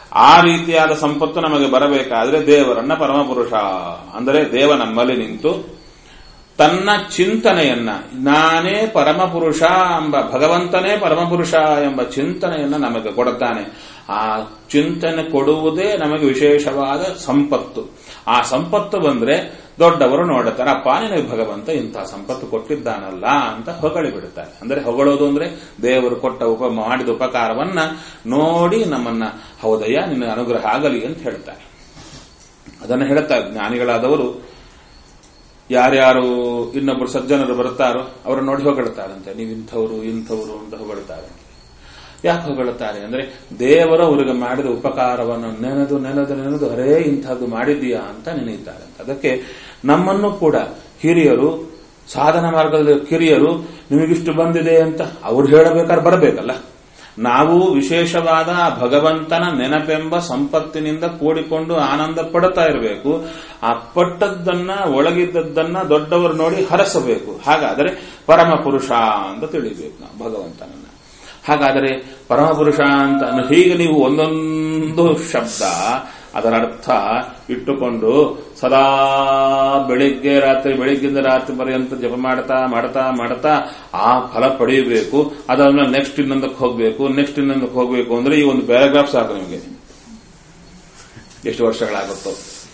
ಆ ರೀತಿಯಾದ ಸಂಪತ್ತು ನಮಗೆ ಬರಬೇಕಾದ್ರೆ ದೇವರನ್ನ ಪರಮಪುರುಷ ಅಂದರೆ ದೇವ ನಮ್ಮಲ್ಲಿ ನಿಂತು ತನ್ನ ಚಿಂತನೆಯನ್ನ ನಾನೇ ಪರಮಪುರುಷ ಎಂಬ ಭಗವಂತನೇ ಪರಮಪುರುಷ ಎಂಬ ಚಿಂತನೆಯನ್ನ ನಮಗೆ ಕೊಡುತ್ತಾನೆ ಆ ಚಿಂತನೆ ಕೊಡುವುದೇ ನಮಗೆ ವಿಶೇಷವಾದ ಸಂಪತ್ತು ಆ ಸಂಪತ್ತು ಬಂದ್ರೆ ದೊಡ್ಡವರು ನೋಡುತ್ತಾರೆ ಅಪ್ಪ ನಿನಗೆ ಭಗವಂತ ಇಂತಹ ಸಂಪತ್ತು ಕೊಟ್ಟಿದ್ದಾನಲ್ಲ ಅಂತ ಹೊಗಳಿ ಬಿಡುತ್ತಾರೆ ಅಂದ್ರೆ ಹೊಗಳೋದು ಅಂದ್ರೆ ದೇವರು ಕೊಟ್ಟ ಉಪ ಮಾಡಿದ ಉಪಕಾರವನ್ನ ನೋಡಿ ನಮ್ಮನ್ನ ಹೌದಯ್ಯ ನಿನ್ನ ಅನುಗ್ರಹ ಆಗಲಿ ಅಂತ ಹೇಳ್ತಾರೆ ಅದನ್ನು ಹೇಳ್ತಾರೆ ಜ್ಞಾನಿಗಳಾದವರು ಯಾರ್ಯಾರು ಇನ್ನೊಬ್ಬರು ಸಜ್ಜನರು ಬರ್ತಾರೋ ಅವರು ನೋಡಿ ಹೊಗಳ್ತಾರಂತೆ ನೀವು ಇಂಥವ್ರು ಇಂಥವ್ರು ಅಂತ ಹೊಗಳ್ತಾರೆ ಯಾಕೆ ಹೊಗಳುತ್ತಾರೆ ಅಂದ್ರೆ ದೇವರು ಅವರಿಗೆ ಮಾಡಿದ ಉಪಕಾರವನ್ನು ನೆನೆದು ನೆನೆದು ನೆನೆದು ಅರೇ ಇಂಥದ್ದು ಮಾಡಿದ್ದೀಯಾ ಅಂತ ನೆನೆಯುತ್ತಾರೆ ಅದಕ್ಕೆ ನಮ್ಮನ್ನು ಕೂಡ ಹಿರಿಯರು ಸಾಧನ ಮಾರ್ಗದ ಕಿರಿಯರು ನಿಮಗಿಷ್ಟು ಬಂದಿದೆ ಅಂತ ಅವ್ರು ಹೇಳಬೇಕಾದ್ರೆ ಬರಬೇಕಲ್ಲ ನಾವು ವಿಶೇಷವಾದ ಭಗವಂತನ ನೆನಪೆಂಬ ಸಂಪತ್ತಿನಿಂದ ಕೂಡಿಕೊಂಡು ಆನಂದ ಪಡುತ್ತಾ ಇರಬೇಕು ಆ ಪಟ್ಟದ್ದನ್ನ ಒಳಗಿದ್ದದ್ದನ್ನ ದೊಡ್ಡವರು ನೋಡಿ ಹರಸಬೇಕು ಹಾಗಾದರೆ ಪರಮ ಪುರುಷ ಅಂತ ತಿಳಿಬೇಕು ನಾವು ಭಗವಂತನನ್ನ ಹಾಗಾದರೆ ಪರಮಪುರುಷ ಅಂತ ಅನ್ನು ಹೀಗೆ ನೀವು ಒಂದೊಂದು ಶಬ್ದ ಅದರ ಅರ್ಥ ಇಟ್ಟುಕೊಂಡು ಸದಾ ಬೆಳಿಗ್ಗೆ ರಾತ್ರಿ ಬೆಳಿಗ್ಗಿಂದ ರಾತ್ರಿ ಪರ್ಯಂತ ಜಪ ಮಾಡ್ತಾ ಮಾಡ್ತಾ ಮಾಡ್ತಾ ಆ ಫಲ ಪಡೆಯಬೇಕು ಅದಾದ್ಮೇಲೆ ನೆಕ್ಸ್ಟ್ ಇನ್ನೊಂದಕ್ಕೆ ಹೋಗಬೇಕು ನೆಕ್ಸ್ಟ್ ಇನ್ನೊಂದಕ್ಕೆ ಹೋಗಬೇಕು ಅಂದ್ರೆ ಈ ಒಂದು ಪ್ಯಾರಾಗ್ರಾಫ್ ಸಾಕು ನಿಮಗೆ ಎಷ್ಟು ವರ್ಷಗಳಾಗುತ್ತೋ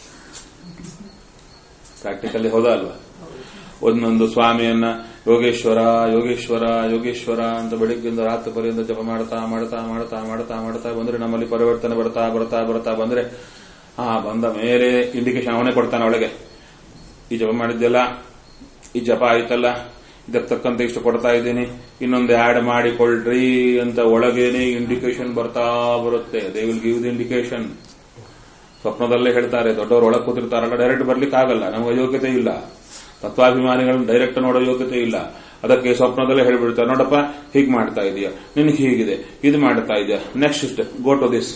ಪ್ರಾಕ್ಟಿಕಲಿ ಹೌದಾ ಅಲ್ವಾ ಒಂದೊಂದು ಸ್ವಾಮಿಯನ್ನ ಯೋಗೇಶ್ವರ ಯೋಗೇಶ್ವರ ಯೋಗೇಶ್ವರ ಅಂತ ಬೆಳಿಗ್ಗಿಂದ ರಾತ್ರಿ ಪರ್ಯಂತ ಜಪ ಮಾಡ್ತಾ ಮಾಡ್ತಾ ಮಾಡ್ತಾ ಮಾಡ್ತಾ ಮಾಡ್ತಾ ಬಂದ್ರೆ ನಮ್ಮಲ್ಲಿ ಪರಿವರ್ತನೆ ಬರ್ತಾ ಬರ್ತಾ ಬರ್ತಾ ಬಂದ್ರೆ ಆ ಬಂದ ಮೇಲೆ ಇಂಡಿಕೇಶನ್ ಅವನೇ ಕೊಡ್ತಾನೆ ಒಳಗೆ ಈ ಜಪ ಮಾಡಿದ್ದೆಲ್ಲ ಈ ಜಪ ಆಯ್ತಲ್ಲ ಇದಕ್ಕೆ ತಕ್ಕಂತೆ ಇಷ್ಟು ಕೊಡ್ತಾ ಇದ್ದೀನಿ ಇನ್ನೊಂದು ಆಡ್ ಮಾಡಿಕೊಳ್ರಿ ಅಂತ ಒಳಗೇನೆ ಇಂಡಿಕೇಶನ್ ಬರ್ತಾ ಬರುತ್ತೆ they will give the indication ಸ್ವಪ್ನದಲ್ಲೇ ಹೇಳ್ತಾರೆ ದೊಡ್ಡವರು ಒಳಗೆ ಕೂತಿರ್ತಾರಲ್ಲ ಡೈರೆಕ್ಟ್ ಬರ್ಲಿಕ್ಕೆ ಆಗಲ್ಲ ನಮಗೆ ಯೋಗ್ಯತೆ ಇಲ್ಲ ತತ್ವಾಭಿಮಾನಿಗಳನ್ನ ಡೈರೆಕ್ಟ್ ನೋಡೋ ಯೋಗ್ಯತೆ ಇಲ್ಲ ಅದಕ್ಕೆ ಸ್ವಪ್ನದಲ್ಲೇ ಹೇಳ್ಬಿಡ್ತಾರೆ ನೋಡಪ್ಪ ಹೀಗೆ ಮಾಡ್ತಾ ಇದೀಯ ನಿನಗೆ ಹೀಗಿದೆ ಇದು ಮಾಡ್ತಾ ಇದೆಯಾ next step go to this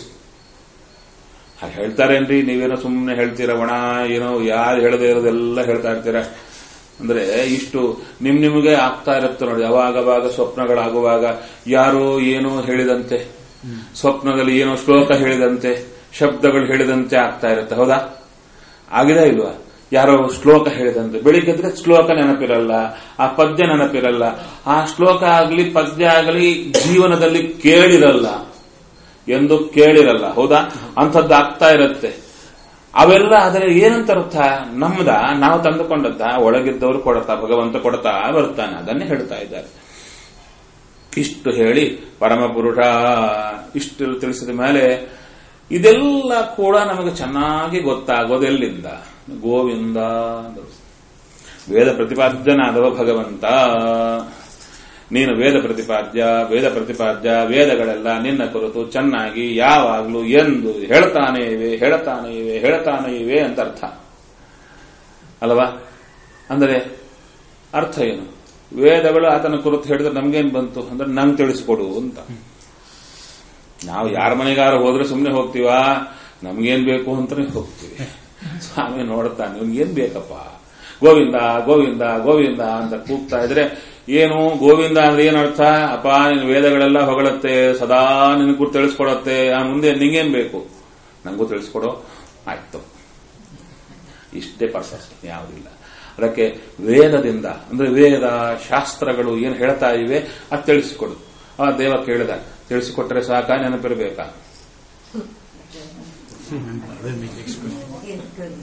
ಹಾಗೆ ಹೇಳ್ತಾರೇನ್ರಿ ನೀವೇನೋ ಸುಮ್ಮನೆ ಹೇಳ್ತೀರಾ ಒಣ ಏನೋ ಯಾರು ಹೇಳದೇ ಇರೋದೆಲ್ಲ ಹೇಳ್ತಾ ಇರ್ತೀರಾ ಅಂದ್ರೆ ಇಷ್ಟು ನಿಮ್ ನಿಮಗೆ ಆಗ್ತಾ ಇರುತ್ತೆ ನೋಡಿ ಅವಾಗವಾಗ ಸ್ವಪ್ನಗಳಾಗುವಾಗ ಯಾರೋ ಏನೋ ಹೇಳಿದಂತೆ ಸ್ವಪ್ನದಲ್ಲಿ ಏನೋ ಶ್ಲೋಕ ಹೇಳಿದಂತೆ ಶಬ್ದಗಳು ಹೇಳಿದಂತೆ ಆಗ್ತಾ ಇರುತ್ತೆ ಹೌದಾ ಆಗಿದೆ ಇಲ್ವಾ ಯಾರೋ ಶ್ಲೋಕ ಹೇಳಿದಂತೆ ಬೆಳಿಗ್ಗೆದ್ರೆ ಶ್ಲೋಕ ನೆನಪಿರಲ್ಲ ಆ ಪದ್ಯ ನೆನಪಿರಲ್ಲ ಆ ಶ್ಲೋಕ ಆಗಲಿ ಪದ್ಯ ಆಗಲಿ ಜೀವನದಲ್ಲಿ ಕೇಳಿರಲ್ಲ ಎಂದು ಕೇಳಿರಲ್ಲ ಹೌದಾ ಅಂಥದ್ದು ಆಗ್ತಾ ಇರುತ್ತೆ ಅವೆಲ್ಲ ಆದರೆ ಏನಂತ ಅರ್ಥ ನಮ್ದ ನಾವು ತಂದುಕೊಂಡದ್ದ ಒಳಗಿದ್ದವರು ಕೊಡ್ತಾ ಭಗವಂತ ಕೊಡ್ತಾ ಬರ್ತಾನೆ ಅದನ್ನೇ ಹೇಳ್ತಾ ಇದ್ದಾರೆ ಇಷ್ಟು ಹೇಳಿ ಪರಮಪುರುಷ ಇಷ್ಟು ತಿಳಿಸಿದ ಮೇಲೆ ಇದೆಲ್ಲ ಕೂಡ ನಮಗೆ ಚೆನ್ನಾಗಿ ಗೊತ್ತಾಗೋದೆಲ್ಲಿಂದ ಗೋವಿಂದ ಅಂದರು ವೇದ ಪ್ರತಿಪಾದ್ಯನಾದವ ಭಗವಂತ ನೀನು ವೇದ ಪ್ರತಿಪಾದ್ಯ ವೇದ ಪ್ರತಿಪಾದ್ಯ ವೇದಗಳೆಲ್ಲ ನಿನ್ನ ಕುರಿತು ಚೆನ್ನಾಗಿ ಯಾವಾಗಲೂ ಎಂದು ಹೇಳ್ತಾನೆ ಇವೆ ಹೇಳ್ತಾನೆ ಇವೆ ಹೇಳ್ತಾನೆ ಇವೆ ಅಂತ ಅರ್ಥ ಅಲ್ವಾ ಅಂದರೆ ಅರ್ಥ ಏನು ವೇದಗಳು ಆತನ ಕುರಿತು ಹೇಳಿದ್ರೆ ನಮ್ಗೇನ್ ಬಂತು ಅಂದ್ರೆ ನಂಗೆ ತಿಳಿಸ್ಕೊಡು ಅಂತ ನಾವು ಯಾರ ಮನೆಗಾರ ಹೋದ್ರೆ ಸುಮ್ಮನೆ ಹೋಗ್ತೀವಾ ನಮ್ಗೇನ್ ಬೇಕು ಅಂತಾನೆ ಹೋಗ್ತೀವಿ ಸ್ವಾಮಿ ನೋಡ್ತಾನೆ ನಿಮ್ಗೇನ್ ಬೇಕಪ್ಪ ಗೋವಿಂದ ಗೋವಿಂದ ಗೋವಿಂದ ಅಂತ ಕೂಗ್ತಾ ಇದ್ರೆ ಏನು ಗೋವಿಂದ ಅಂದ್ರೆ ಏನರ್ಥ ಅಪ್ಪ ನಿನ್ ವೇದಗಳೆಲ್ಲ ಹೊಗಳತ್ತೆ ಸದಾ ನಿನ್ ಕುರಿತು ತಿಳಿಸ್ಕೊಡತ್ತೆ ಆ ಮುಂದೆ ನಿಂಗೇನ್ ಬೇಕು ನಂಗೂ ತಿಳಿಸ್ಕೊಡೋ ಆಯ್ತು ಇಷ್ಟೇ ಪರ್ಪಸ್ ಯಾವುದಿಲ್ಲ ಅದಕ್ಕೆ ವೇದದಿಂದ ಅಂದ್ರೆ ವೇದ ಶಾಸ್ತ್ರಗಳು ಏನು ಹೇಳ್ತಾ ಇವೆ ಅದು ತಿಳಿಸಿಕೊಡು ಆ ದೇವ ಕೇಳಿದ ತಿಳಿಸಿಕೊಟ್ರೆ ಸಾಕ ನೆನಪಿರಬೇಕಾ ಅದೇ ನಿಮಗೆ ಎಕ್ಸ್ಪ್ಲೇನ್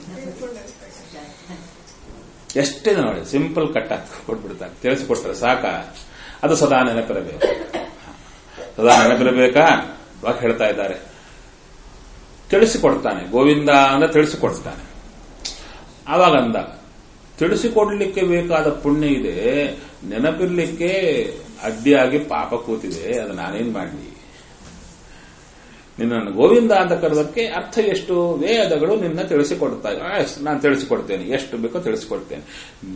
ಎಷ್ಟೇ ನೋಡಿ ಸಿಂಪಲ್ ಕಟ್ ಹಾಕಿ ಕೊಟ್ಬಿಡ್ತಾರೆ ತಿಳಿಸಿಕೊಟ್ರೆ ಸಾಕ ಅದು ಸದಾ ನೆನಪಿರಬೇಕು ಸದಾ ನೆನಪಿರಬೇಕಾ ಇವಾಗ ಹೇಳ್ತಾ ಇದ್ದಾರೆ ತಿಳಿಸಿಕೊಡ್ತಾನೆ ಗೋವಿಂದ ಅಂದ್ರೆ ತಿಳಿಸಿಕೊಡ್ತಾನೆ ಆವಾಗ ಅಂದ ತಿಳಿಸಿಕೊಡ್ಲಿಕ್ಕೆ ಬೇಕಾದ ಪುಣ್ಯ ಇದೆ ನೆನಪಿರ್ಲಿಕ್ಕೆ ಅಡ್ಡಿಯಾಗಿ ಪಾಪ ಕೂತಿದೆ ಅದು ನಾನೇನ್ ಮಾಡಲಿ ನಿನ್ನನ್ನು ಗೋವಿಂದ ಅಂತ ಕರೆದಕ್ಕೆ ಅರ್ಥ ಎಷ್ಟು ವೇದಗಳು ನಿನ್ನ ತಿಳಿಸಿಕೊಡ್ತಾ ಇವೆ. ಆ, ಎಸ್, ನಾನು ತಿಳಿಸಿಕೊಡ್ತೇನೆ ಎಷ್ಟು ಬೇಕೋ ತಿಳಿಸಿಕೊಡ್ತೇನೆ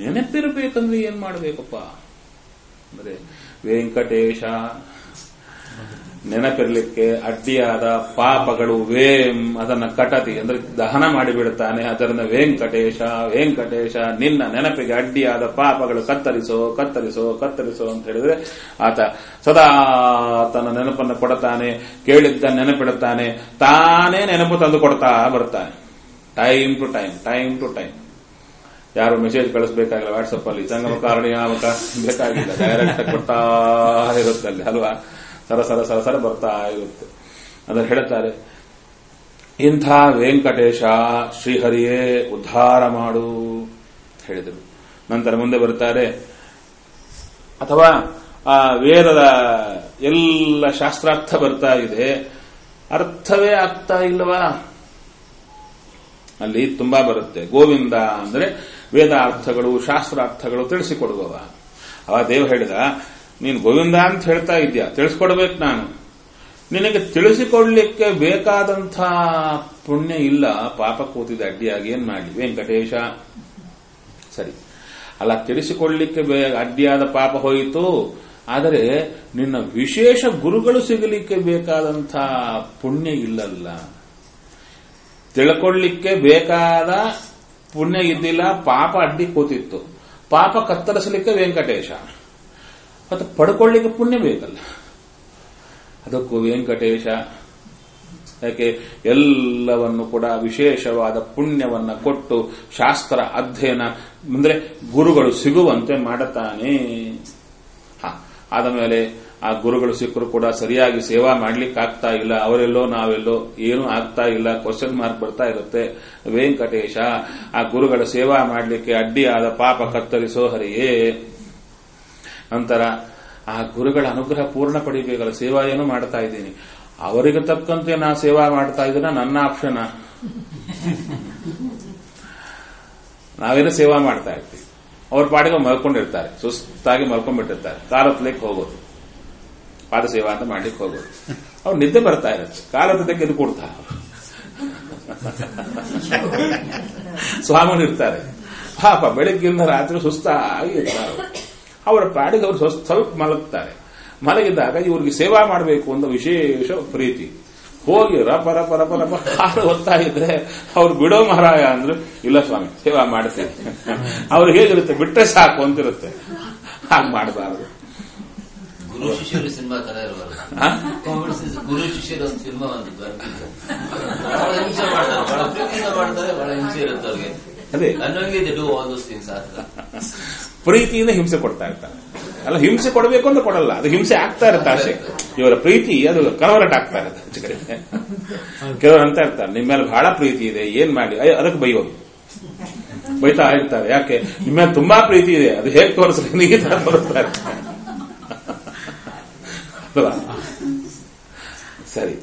ನೆನಪಿರಬೇಕಂದ್ರೆ ಏನ್ ಮಾಡಬೇಕಪ್ಪ ಅಂದ್ರೆ ವೆಂಕಟೇಶ ನೆನಪಿರ್ಲಿಕ್ಕೆ ಅಡ್ಡಿಯಾದ ಪಾಪಗಳು ವೇಂ ಅದನ್ನ ಕಟತಿ ಅಂದ್ರೆ ದಹನ ಮಾಡಿಬಿಡುತ್ತಾನೆ ಅದರಿಂದ ವೆಂಕಟೇಶ ವೆಂಕಟೇಶ ನಿನ್ನ ನೆನಪಿಗೆ ಅಡ್ಡಿಯಾದ ಪಾಪಗಳು ಕತ್ತರಿಸೋ ಕತ್ತರಿಸೋ ಕತ್ತರಿಸೋ ಅಂತ ಹೇಳಿದ್ರೆ ಆತ ಸದಾ ತನ್ನ ನೆನಪನ್ನು ಕೊಡುತ್ತಾನೆ ಕೇಳಿದ್ದ ನೆನಪಿಡುತ್ತಾನೆ ತಾನೇ ನೆನಪು ತಂದು ಕೊಡ್ತಾ ಬರ್ತಾನೆ time to time time to time ಯಾರು ಮೆಸೇಜ್ ಕಳಿಸ್ಬೇಕಾಗಿಲ್ಲ ವಾಟ್ಸಪ್ ಅಲ್ಲಿ ಸಂಗಮ ಕಾರಣಿಯಾಮಕ ಬೇಕಾಗಿಲ್ಲ ಡೈರೆಕ್ಟ್ ಕೊಡ್ತಾ ಇರುತ್ತೆ ಅಲ್ಲಿ ಅಲ್ವಾ ಸರ ಸರ ಸರ ಸರ ಬರ್ತಾ ಇರುತ್ತೆ ಅದನ್ನು ಹೇಳ್ತಾರೆ ಇಂಥ ವೆಂಕಟೇಶ ಶ್ರೀಹರಿಯೇ ಉದ್ಧಾರ ಮಾಡು ಹೇಳಿದರು ನಂತರ ಮುಂದೆ ಬರ್ತಾರೆ ಅಥವಾ ಆ ವೇದದ ಎಲ್ಲ ಶಾಸ್ತ್ರಾರ್ಥ ಬರ್ತಾ ಇದೆ ಅರ್ಥವೇ ಆಗ್ತಾ ಇಲ್ಲವಾ ಅಲ್ಲಿ ತುಂಬಾ ಬರುತ್ತೆ ಗೋವಿಂದ ಅಂದ್ರೆ ವೇದಾರ್ಥಗಳು ಶಾಸ್ತ್ರಾರ್ಥಗಳು ತಿಳಿಸಿಕೊಡುವವ ಅವ ದೇವ ಹೇಳಿದ ನೀನು ಗೋವಿಂದ ಅಂತ ಹೇಳ್ತಾ ಇದ್ಯಾ ತಿಳಿಸ್ಕೊಡ್ಬೇಕು ನಾನು ನಿನಗೆ ತಿಳಿಸಿಕೊಡ್ಲಿಕ್ಕೆ ಬೇಕಾದಂಥ ಪುಣ್ಯ ಇಲ್ಲ ಪಾಪ ಕೂತಿದೆ ಅಡ್ಡಿಯಾಗಿ ಏನ್ ಮಾಡಿ ವೆಂಕಟೇಶ ಸರಿ ಅಲ್ಲ ತಿಳಿಸಿಕೊಡ್ಲಿಕ್ಕೆ ಬೇ- ಅಡ್ಡಿಯಾದ ಪಾಪ ಹೋಯಿತು ಆದರೆ ನಿನ್ನ ವಿಶೇಷ ಗುರುಗಳು ಸಿಗಲಿಕ್ಕೆ ಬೇಕಾದಂಥ ಪುಣ್ಯ ಇಲ್ಲಲ್ಲ ತಿಳ್ಕೊಳ್ಳಿಕ್ಕೆ ಬೇಕಾದ ಪುಣ್ಯ ಇದ್ದಿಲ್ಲ ಪಾಪ ಅಡ್ಡಿ ಕೂತಿತ್ತು ಪಾಪ ಕತ್ತರಿಸಲಿಕ್ಕೆ ವೆಂಕಟೇಶ ಮತ್ತೆ ಪಡ್ಕೊಳ್ಳಿಕ್ಕೆ ಪುಣ್ಯ ಬೇಕಲ್ಲ ಅದಕ್ಕೂ ವೆಂಕಟೇಶ ಯಾಕೆ ಎಲ್ಲವನ್ನು ಕೂಡ ವಿಶೇಷವಾದ ಪುಣ್ಯವನ್ನ ಕೊಟ್ಟು ಶಾಸ್ತ್ರ ಅಧ್ಯಯನ ಅಂದ್ರೆ ಗುರುಗಳು ಸಿಗುವಂತೆ ಮಾಡುತ್ತಾನೆ ಹ ಆದ ಮೇಲೆ ಆ ಗುರುಗಳು ಸಿಕ್ಕರು ಕೂಡ ಸರಿಯಾಗಿ ಸೇವಾ ಮಾಡ್ಲಿಕ್ಕೆ ಆಗ್ತಾ ಇಲ್ಲ ಅವರೆಲ್ಲೋ ನಾವೆಲ್ಲೋ ಏನೂ ಆಗ್ತಾ ಇಲ್ಲ ಕ್ವಶನ್ ಮಾರ್ಕ್ ಬರ್ತಾ ಇರುತ್ತೆ ವೆಂಕಟೇಶ ಆ ಗುರುಗಳ ಸೇವಾ ಮಾಡಲಿಕ್ಕೆ ಅಡ್ಡಿಯಾದ ಪಾಪ ಕತ್ತರಿಸೋ ಹರಿಯೇ ನಂತರ ಆ ಗುರುಗಳ ಅನುಗ್ರಹ ಪೂರ್ಣ ಪಡಿಬೇಕಲ್ಲ ಸೇವಾ ಏನು ಮಾಡ್ತಾ ಇದ್ದೀನಿ ಅವರಿಗೆ ತಕ್ಕಂತೆ ನಾ ಸೇವಾ ಮಾಡ್ತಾ ಇದ್ದೀನ ನನ್ನ ಆಪ್ಷನ್ ನಾವೇನೋ ಸೇವಾ ಮಾಡ್ತಾ ಇರ್ತೀವಿ ಅವ್ರ ಪಾಡಿಗೆ ಮಲ್ಕೊಂಡಿರ್ತಾರೆ ಸುಸ್ತಾಗಿ ಮಲ್ಕೊಂಡ್ಬಿಟ್ಟಿರ್ತಾರೆ ಕಾಲತ್ಲಿಕ್ಕೆ ಹೋಗೋದು ಪಾದ ಸೇವಾ ಅಂತ ಮಾಡ್ಲಿಕ್ಕೆ ಹೋಗೋದು ಅವ್ರು ನಿದ್ದೆ ಬರ್ತಾ ಇರುತ್ತೆ ಕಾಲತ್ತಕ್ಕೆ ಎದ್ದು ಕೊಡ್ತಾರೆ ಸ್ವಾಮಿಗಳು ಇರ್ತಾರೆ ಪಾಪ ಬೆಳಗ್ಗಿಂದ ರಾತ್ರಿ ಸುಸ್ತಾಗಿ ಇರ್ತಾರೆ ಅವರ ಪಾಡಿಗೆ ಅವರು ಸ್ವಸ್- ಸ್ವಲ್ಪ ಮಲಗ್ತಾರೆ ಮಲಗಿದ್ದಾಗ ಇವ್ರಿಗೆ ಸೇವಾ ಮಾಡಬೇಕು ಅಂತ ವಿಶೇಷ ಪ್ರೀತಿ ಹೋಗಿ ರಪ ರಪ ರಪ ರಪ ಹಾಡು ಹೊತ್ತಾ ಇದ್ರೆ ಅವ್ರು ಬಿಡೋ ಮಹಾರಾಯ ಅಂದ್ರೆ ಇಲ್ಲ ಸ್ವಾಮಿ ಸೇವಾ ಮಾಡ್ತೇನೆ ಅವ್ರು ಹೇಗಿರುತ್ತೆ ಬಿಟ್ಟರೆ ಸಾಕು ಅಂತಿರುತ್ತೆ ಹಾಗೆ ಮಾಡಬಾರದು ಗುರು ಶಿಷ್ಯರು ಸಿನಿಮಾ ತರ ಇರುವಲ್ಲ ಹಾ? ಗುರು ಶಿಷ್ಯರು ಒಂದು ಸಿನಿಮಾ ಒಂದು ಬರ್ತಿತ್ತು ಬಹಳ ಹಿಂಸೆ ಮಾಡ್ತಾರೆ ಬಹಳ ಪ್ರೀತಿಯಿಂದ ಮಾಡ್ತಾರೆ ಬಹಳ ಹಿಂಸೆ ಇರುತ್ತೆ ಅವ್ರಿಗೆ ಅದೇ ಅನ್ನೋಂಗೆ they do all those things ಆತರ ಪ್ರೀತಿಯಿಂದ ಹಿಂಸೆ ಕೊಡ್ತಾ ಇರ್ತಾರೆ ಅಲ್ಲ ಹಿಂಸೆ ಕೊಡಬೇಕು ಅಂತ ಕೊಡಲ್ಲ ಅದು ಹಿಂಸೆ ಆಗ್ತಾ ಇರುತ್ತೆ ಆಸೆ ಇವರ ಪ್ರೀತಿ ಅದು ಕನ್ವರ್ಟ್ ಆಗ್ತಾ ಇರುತ್ತೆ ಹೆಚ್ಚು ಕಡಿಮೆ ಕೆಲವರು ಅಂತ ಇರ್ತಾರೆ ನಿಮ್ಮ ಮೇಲೆ ಬಹಳ ಪ್ರೀತಿ ಇದೆ ಏನ್ ಮಾಡಿ ಅಯ್ಯೋ, ಅದಕ್ಕೆ ಬೈಯೋದು ಬೈತಾ ಇರ್ತಾರೆ ಯಾಕೆ ನಿಮ್ಮ ಮೇಲೆ ತುಂಬಾ ಪ್ರೀತಿ ಇದೆ ಅದು ಹೇಗೆ ತೋರಿಸ್ಲಿ ನೀ ತರ ತೋರಿಸ್ತಾ ಇರ್ತಾರೆ ಅಲ್ವಾ? ಸರಿ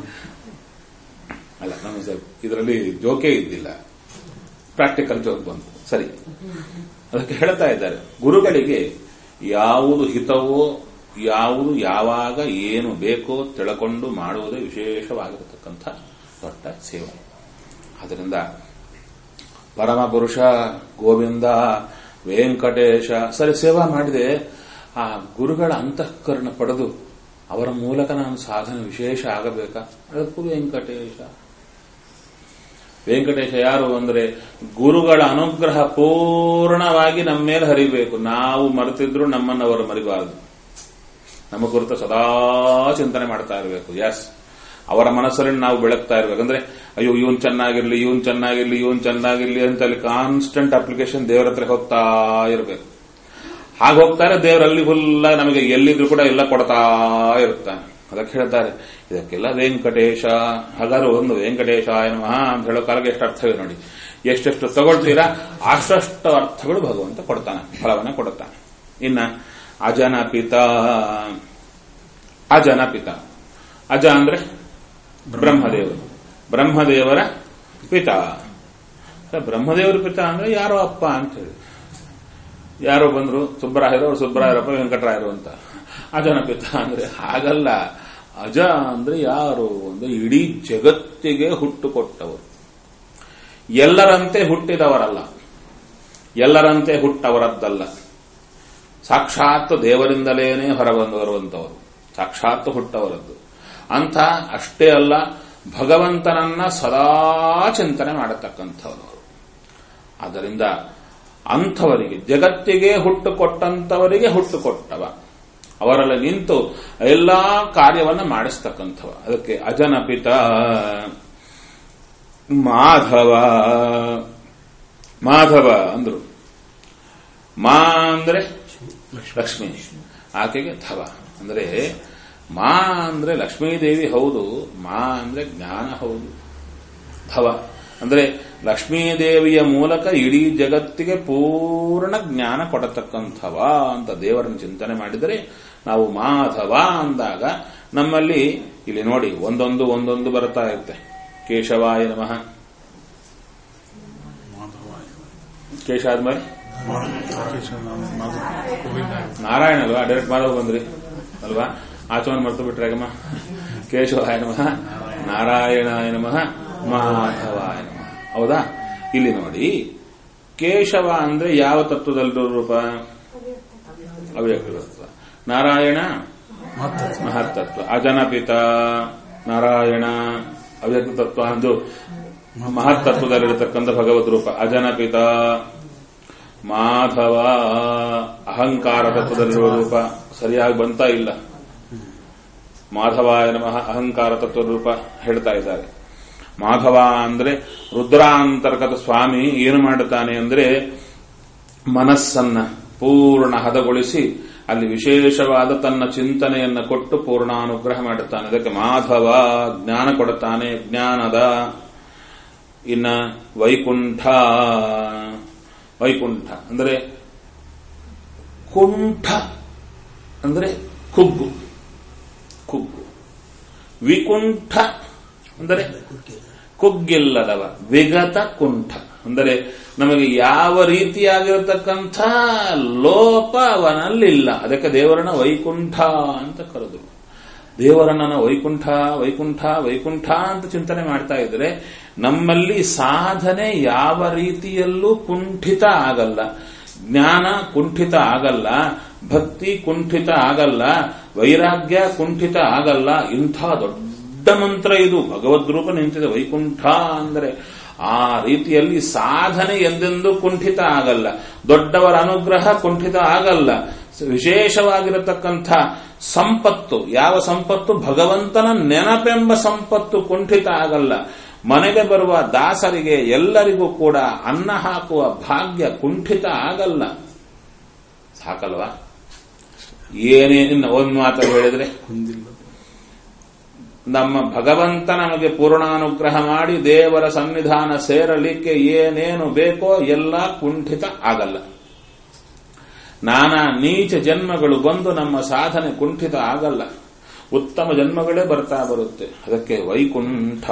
ಅಲ್ಲ ನಮ್ಮ ಇದರಲ್ಲಿ ಜೋಕೆ ಇದ್ದಿಲ್ಲ ಪ್ರಾಕ್ಟಿಕಲ್ ಜೋಕ್ ಬಂತು ಸರಿ ಅದಕ್ಕೆ ಹೇಳ್ತಾ ಇದ್ದಾರೆ ಗುರುಗಳಿಗೆ ಯಾವುದು ಹಿತವೋ ಯಾವುದು ಯಾವಾಗ ಏನು ಬೇಕೋ ತಿಳ್ಕೊಂಡು ಮಾಡುವುದೇ ವಿಶೇಷವಾಗಿರತಕ್ಕಂಥ ದೊಡ್ಡ ಸೇವೆ ಅದರಿಂದ ಪರಮ ಪುರುಷ ಗೋವಿಂದ ವೆಂಕಟೇಶ ಸರಿ ಸೇವಾ ಮಾಡಿದೆ ಆ ಗುರುಗಳ ಅಂತಃಕರಣ ಪಡೆದು ಅವರ ಮೂಲಕ ನಾನು ಸಾಧನೆ ವಿಶೇಷ ಆಗಬೇಕಾ ಅದಕ್ಕೂ ವೆಂಕಟೇಶ ವೆಂಕಟೇಶ ಯಾರು ಅಂದ್ರೆ ಗುರುಗಳ ಅನುಗ್ರಹ ಪೂರ್ಣವಾಗಿ ನಮ್ಮ ಮೇಲೆ ಹರಿಬೇಕು ನಾವು ಮರೆತಿದ್ರು ನಮ್ಮನ್ನು ಅವರು ಮರಿಬಾರದು ನಮ್ಮ ಕುರಿತು ಸದಾ ಚಿಂತನೆ ಮಾಡ್ತಾ ಇರಬೇಕು ಎಸ್ ಅವರ ಮನಸ್ಸಲ್ಲಿ ನಾವು ಬೆಳಗ್ತಾ ಇರ್ಬೇಕು ಅಂದ್ರೆ ಅಯ್ಯೋ ಇವನ್ ಚೆನ್ನಾಗಿರ್ಲಿ ಇವನ್ ಚೆನ್ನಾಗಿರ್ಲಿ ಇವನ್ ಚೆನ್ನಾಗಿರ್ಲಿ ಅಂತ ಅಲ್ಲಿ ಕಾನ್ಸ್ಟೆಂಟ್ ಅಪ್ಲಿಕೇಶನ್ ದೇವರ ಹತ್ರ ಹೋಗ್ತಾ ಇರಬೇಕು ಹಾಗೆ ಹೋಗ್ತಾರೆ ದೇವರಲ್ಲಿ ಫುಲ್ಲ ನಮಗೆ ಎಲ್ಲಿದ್ರು ಕೂಡ ಎಲ್ಲ ಕೊಡ್ತಾ ಇರ್ತಾನೆ ಅದಕ್ಕೆ ಹೇಳ್ತಾರೆ ಇದಕ್ಕೆಲ್ಲ ವೆಂಕಟೇಶ ಹಾಗಾದ್ರೆ ಒಂದು ವೆಂಕಟೇಶ ನಮಃ ಅಂತ ಹೇಳೋ ಕಾಲಕ್ಕೆ ಎಷ್ಟು ಅರ್ಥವಿದೆ ನೋಡಿ ಎಷ್ಟೆಷ್ಟು ತಗೊಳ್ತೀರಾ ಅಷ್ಟಷ್ಟು ಅರ್ಥಗಳು ಭಗವಂತ ಕೊಡ್ತಾನೆ ಫಲವನ್ನ ಕೊಡುತ್ತಾನೆ ಇನ್ನ ಅಜನ ಪಿತ ಅಜನ ಪಿತ ಅಜ ಅಂದ್ರೆ ಬ್ರಹ್ಮದೇವರು ಬ್ರಹ್ಮದೇವರ ಪಿತ ಬ್ರಹ್ಮದೇವರ ಪಿತ ಅಂದ್ರೆ ಯಾರೋ ಅಪ್ಪ ಅಂತ ಹೇಳಿ ಯಾರೋ ಬಂದ್ರು ಸುಬ್ಬರಾಯರು ಅವ್ರು ಸುಬ್ಬರಾಯರಪ್ಪ ವೆಂಕಟರಾಯರು ಅಂತ ಅಜನ ಪಿತ ಅಂದ್ರೆ ಹಾಗಲ್ಲ ಅಜ ಅಂದ್ರೆ ಯಾರು ಅಂದ್ರೆ ಇಡೀ ಜಗತ್ತಿಗೆ ಹುಟ್ಟು ಕೊಟ್ಟವರು ಎಲ್ಲರಂತೆ ಹುಟ್ಟಿದವರಲ್ಲ ಎಲ್ಲರಂತೆ ಹುಟ್ಟವರದ್ದಲ್ಲ ಸಾಕ್ಷಾತ್ ದೇವರಿಂದಲೇನೆ ಹೊರಬಂದವರು ಅಂತವರು ಸಾಕ್ಷಾತ್ ಹುಟ್ಟವರದ್ದು ಅಂಥ ಅಷ್ಟೇ ಅಲ್ಲ ಭಗವಂತನನ್ನ ಸದಾ ಚಿಂತನೆ ಮಾಡತಕ್ಕಂಥವರು ಆದ್ದರಿಂದ ಅಂಥವರಿಗೆ ಜಗತ್ತಿಗೆ ಹುಟ್ಟು ಕೊಟ್ಟಂಥವರಿಗೆ ಹುಟ್ಟು ಕೊಟ್ಟವ ಅವರಲ್ಲಿ ನಿಂತು ಎಲ್ಲಾ ಕಾರ್ಯವನ್ನು ಮಾಡಿಸ್ತಕ್ಕಂಥವ ಅದಕ್ಕೆ ಅಜನಪಿತ ಮಾಧವ ಮಾಧವ ಅಂದ್ರು ಮಾ ಅಂದ್ರೆ ಲಕ್ಷ್ಮಿ ಆಕೆಗೆ ಧವ ಅಂದ್ರೆ ಮಾ ಅಂದ್ರೆ ಲಕ್ಷ್ಮೀದೇವಿ ಹೌದು ಮಾ ಅಂದ್ರೆ ಜ್ಞಾನ ಹೌದು ಧವ ಅಂದ್ರೆ ಲಕ್ಷ್ಮೀದೇವಿಯ ಮೂಲಕ ಇಡೀ ಜಗತ್ತಿಗೆ ಪೂರ್ಣ ಜ್ಞಾನ ಕೊಡತಕ್ಕಂಥವ ಅಂತ ದೇವರನ್ನು ಚಿಂತನೆ ಮಾಡಿದರೆ ನಾವು ಮಾಧವ ಅಂದಾಗ ನಮ್ಮಲ್ಲಿ ಇಲ್ಲಿ ನೋಡಿ ಒಂದೊಂದು ಒಂದೊಂದು ಬರ್ತಾ ಇರುತ್ತೆ ಕೇಶವಾಯ ನಮಃ ಮಾಧವಾಯ ಕೇಶ ಆದ್ಮೇಲೆ ಕೇಶವ ಮಾಧವ ಗೋವಿಂದ ನಾರಾಯಣ ಅಲ್ವಾ ಡೈರೆಕ್ಟ್ ಮಾಧವ ಬಂದ್ರಿ ಅಲ್ವಾ ಆಚಮನ ಮರ್ತು ಬಿಟ್ರೆ ಆಗಮ್ಮ ಕೇಶವಾಯ ನಮಃ ನಾರಾಯಣಾಯ ನಮಃ ಮಾಧವಾಯ ನಮಃ ಹೌದಾ ಇಲ್ಲಿ ನೋಡಿ ಕೇಶವ ಅಂದ್ರೆ ಯಾವ ತತ್ವದಲ್ಲಿರೋ ರೂಪ ಅವ್ಯಕ್ತ ತತ್ವ ನಾರಾಯಣ ಮಹತ್ತತ್ವ ಮಹತ್ತತ್ವ ಅಜನಪಿತ ನಾರಾಯಣ ಅವ್ಯಕ್ತ ತತ್ವ ಅಂದು ಮಹತ್ತತ್ವದಲ್ಲಿರತಕ್ಕಂಥ ಭಗವದ್ ರೂಪ ಅಜನಪಿತ ಮಾಧವ ಅಹಂಕಾರ ತತ್ವದಲ್ಲಿರುವ ರೂಪ ಸರಿಯಾಗಿ ಬಂತಾ ಇಲ್ಲ ಮಾಧವಾಯ ನಮಃ ಅಹಂಕಾರ ತತ್ವದ ರೂಪ ಹೇಳ್ತಾ ಇದ್ದಾರೆ ಮಾಧವ ಅಂದ್ರೆ ರುದ್ರಾಂತರ್ಗತ ಸ್ವಾಮಿ ಏನು ಮಾಡುತ್ತಾನೆ ಅಂದ್ರೆ ಮನಸ್ಸನ್ನ ಪೂರ್ಣ ಹದಗೊಳಿಸಿ ಅಲ್ಲಿ ವಿಶೇಷವಾದ ತನ್ನ ಚಿಂತನೆಯನ್ನ ಕೊಟ್ಟು ಪೂರ್ಣಾನುಗ್ರಹ ಮಾಡುತ್ತಾನೆ ಅದಕ್ಕೆ ಮಾಧವ ಜ್ಞಾನ ಕೊಡುತ್ತಾನೆ ಜ್ಞಾನದ ಇನ್ನ ವೈಕುಂಠ ವೈಕುಂಠ ಅಂದ್ರೆ ಕುಂಠ ಅಂದ್ರೆ ಕುಗ್ಗು ಕುಗ್ಗು ವಿಕುಂಠ ಅಂದರೆ ಕುಗ್ಗಿಲ್ಲದವ ವಿಗತ ಕುಂಠ ಅಂದರೆ ನಮಗೆ ಯಾವ ರೀತಿಯಾಗಿರತಕ್ಕಂಥ ಲೋಪ ಅವನಲ್ಲಿಲ್ಲ ಅದಕ್ಕೆ ದೇವರನ್ನ ವೈಕುಂಠ ಅಂತ ಕರೆದರು ದೇವರನ್ನ ವೈಕುಂಠ ವೈಕುಂಠ ವೈಕುಂಠ ಅಂತ ಚಿಂತನೆ ಮಾಡ್ತಾ ಇದ್ರೆ ನಮ್ಮಲ್ಲಿ ಸಾಧನೆ ಯಾವ ರೀತಿಯಲ್ಲೂ ಕುಂಠಿತ ಆಗಲ್ಲ ಜ್ಞಾನ ಕುಂಠಿತ ಆಗಲ್ಲ ಭಕ್ತಿ ಕುಂಠಿತ ಆಗಲ್ಲ ವೈರಾಗ್ಯ ಕುಂಠಿತ ಆಗಲ್ಲ ಇಂಥ ದೊಡ್ಡ ಮಂತ್ರ ಇದು ಭಗವದ್ರೂಪ ನಿಂತಿದೆ ವೈಕುಂಠ ಅಂದರೆ ಆ ರೀತಿಯಲ್ಲಿ ಸಾಧನೆ ಎಂದೆಂದೂ ಕುಂಠಿತ ಆಗಲ್ಲ ದೊಡ್ಡವರ ಅನುಗ್ರಹ ಕುಂಠಿತ ಆಗಲ್ಲ ವಿಶೇಷವಾಗಿರತಕ್ಕಂಥ ಸಂಪತ್ತು ಯಾವ ಸಂಪತ್ತು ಭಗವಂತನ ನೆನಪೆಂಬ ಸಂಪತ್ತು ಕುಂಠಿತ ಆಗಲ್ಲ ಮನೆಗೆ ಬರುವ ದಾಸರಿಗೆ ಎಲ್ಲರಿಗೂ ಕೂಡ ಅನ್ನ ಹಾಕುವ ಭಾಗ್ಯ ಕುಂಠಿತ ಆಗಲ್ಲ ಸಾಕಲ್ವಾ ಏನೇನು ಒಂದು ಮಾತು ಹೇಳಿದ್ರೆ ಹೊಂದಿಲ್ಲ ನಮ್ಮ ಭಗವಂತ ನಮಗೆ ಪೂರ್ಣಾನುಗ್ರಹ ಮಾಡಿ ದೇವರ ಸನ್ನಿಧಾನ ಸೇರಲಿಕ್ಕೆ ಏನೇನು ಬೇಕೋ ಎಲ್ಲ ಕುಂಠಿತ ಆಗಲ್ಲ ನಾನಾ ನೀಚ ಜನ್ಮಗಳು ಬಂದು ನಮ್ಮ ಸಾಧನೆ ಕುಂಠಿತ ಆಗಲ್ಲ ಉತ್ತಮ ಜನ್ಮಗಳೇ ಬರ್ತಾ ಬರುತ್ತೆ ಅದಕ್ಕೆ ವೈಕುಂಠ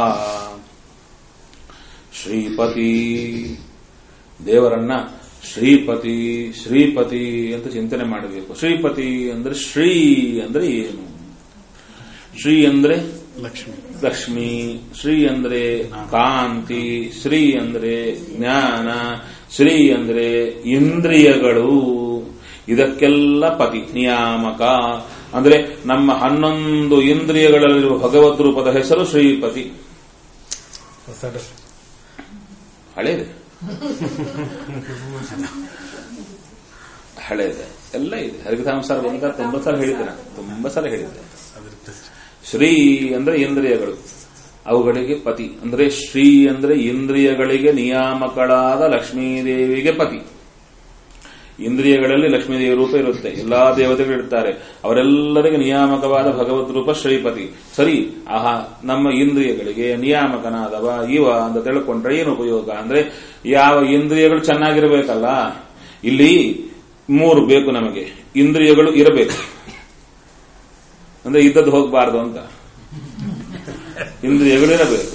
ಶ್ರೀಪತಿ ದೇವರನ್ನ ಶ್ರೀಪತಿ ಶ್ರೀಪತಿ ಅಂತ ಚಿಂತನೆ ಮಾಡಬೇಕು ಶ್ರೀಪತಿ ಅಂದ್ರೆ ಶ್ರೀ ಅಂದ್ರೆ ಏನು ಶ್ರೀ ಅಂದ್ರೆ ಲಕ್ಷ್ಮಿ ಲಕ್ಷ್ಮಿ ಶ್ರೀ ಅಂದ್ರೆ ಕಾಂತಿ ಶ್ರೀ ಅಂದ್ರೆ ಜ್ಞಾನ ಶ್ರೀ ಅಂದ್ರೆ ಇಂದ್ರಿಯಗಳು ಇದಕ್ಕೆಲ್ಲ ಪತಿ ನಿಯಾಮಕ ಅಂದ್ರೆ ನಮ್ಮ ಹನ್ನೊಂದು ಇಂದ್ರಿಯಗಳಲ್ಲಿರುವ ಭಗವದ್ ರೂಪದ ಹೆಸರು ಶ್ರೀಪತಿ ಹೊಸಡ ಹಳೇದೆ ಹಳೇದೆ ಎಲ್ಲ ಇದೆ ಹರಿಕಥಾಂಸಾರ ಬಂದ ತುಂಬಾ ಸಲ ಹೇಳಿದ್ದೆ ನಾನು ತುಂಬಾ ಸಲ ಹೇಳಿದ್ದೆ ಅದ್ರ ಟಚ್ ಶ್ರೀ ಅಂದ್ರೆ ಇಂದ್ರಿಯಗಳು ಅವುಗಳಿಗೆ ಪತಿ ಅಂದ್ರೆ ಶ್ರೀ ಅಂದ್ರೆ ಇಂದ್ರಿಯಗಳಿಗೆ ನಿಯಾಮಕಳಾದ ಲಕ್ಷ್ಮೀದೇವಿಗೆ ಪತಿ ಇಂದ್ರಿಯಗಳಲ್ಲಿ ಲಕ್ಷ್ಮೀದೇವಿ ರೂಪ ಇರುತ್ತೆ ಎಲ್ಲಾ ದೇವತೆಗಳು ಇರ್ತಾರೆ ಅವರೆಲ್ಲರಿಗೆ ನಿಯಾಮಕವಾದ ಭಗವದ್ ರೂಪ ಶ್ರೀಪತಿ ಸರಿ ಆಹಾ ನಮ್ಮ ಇಂದ್ರಿಯಗಳಿಗೆ ನಿಯಾಮಕನಾದವ ಇವ ಅಂತ ತಿಳ್ಕೊಂಡ್ರೆ ಏನು ಉಪಯೋಗ ಅಂದ್ರೆ ಯಾವ ಇಂದ್ರಿಯಗಳು ಚೆನ್ನಾಗಿರಬೇಕಲ್ಲ ಇಲ್ಲಿ ಮೂರು ಬೇಕು ನಮಗೆ ಇಂದ್ರಿಯಗಳು ಇರಬೇಕು ಅಂದ್ರೆ ಇದ್ದದ್ದು ಹೋಗಬಾರ್ದು ಅಂತ ಇಂದ್ರಿಯಗಳು ಇರಬೇಕು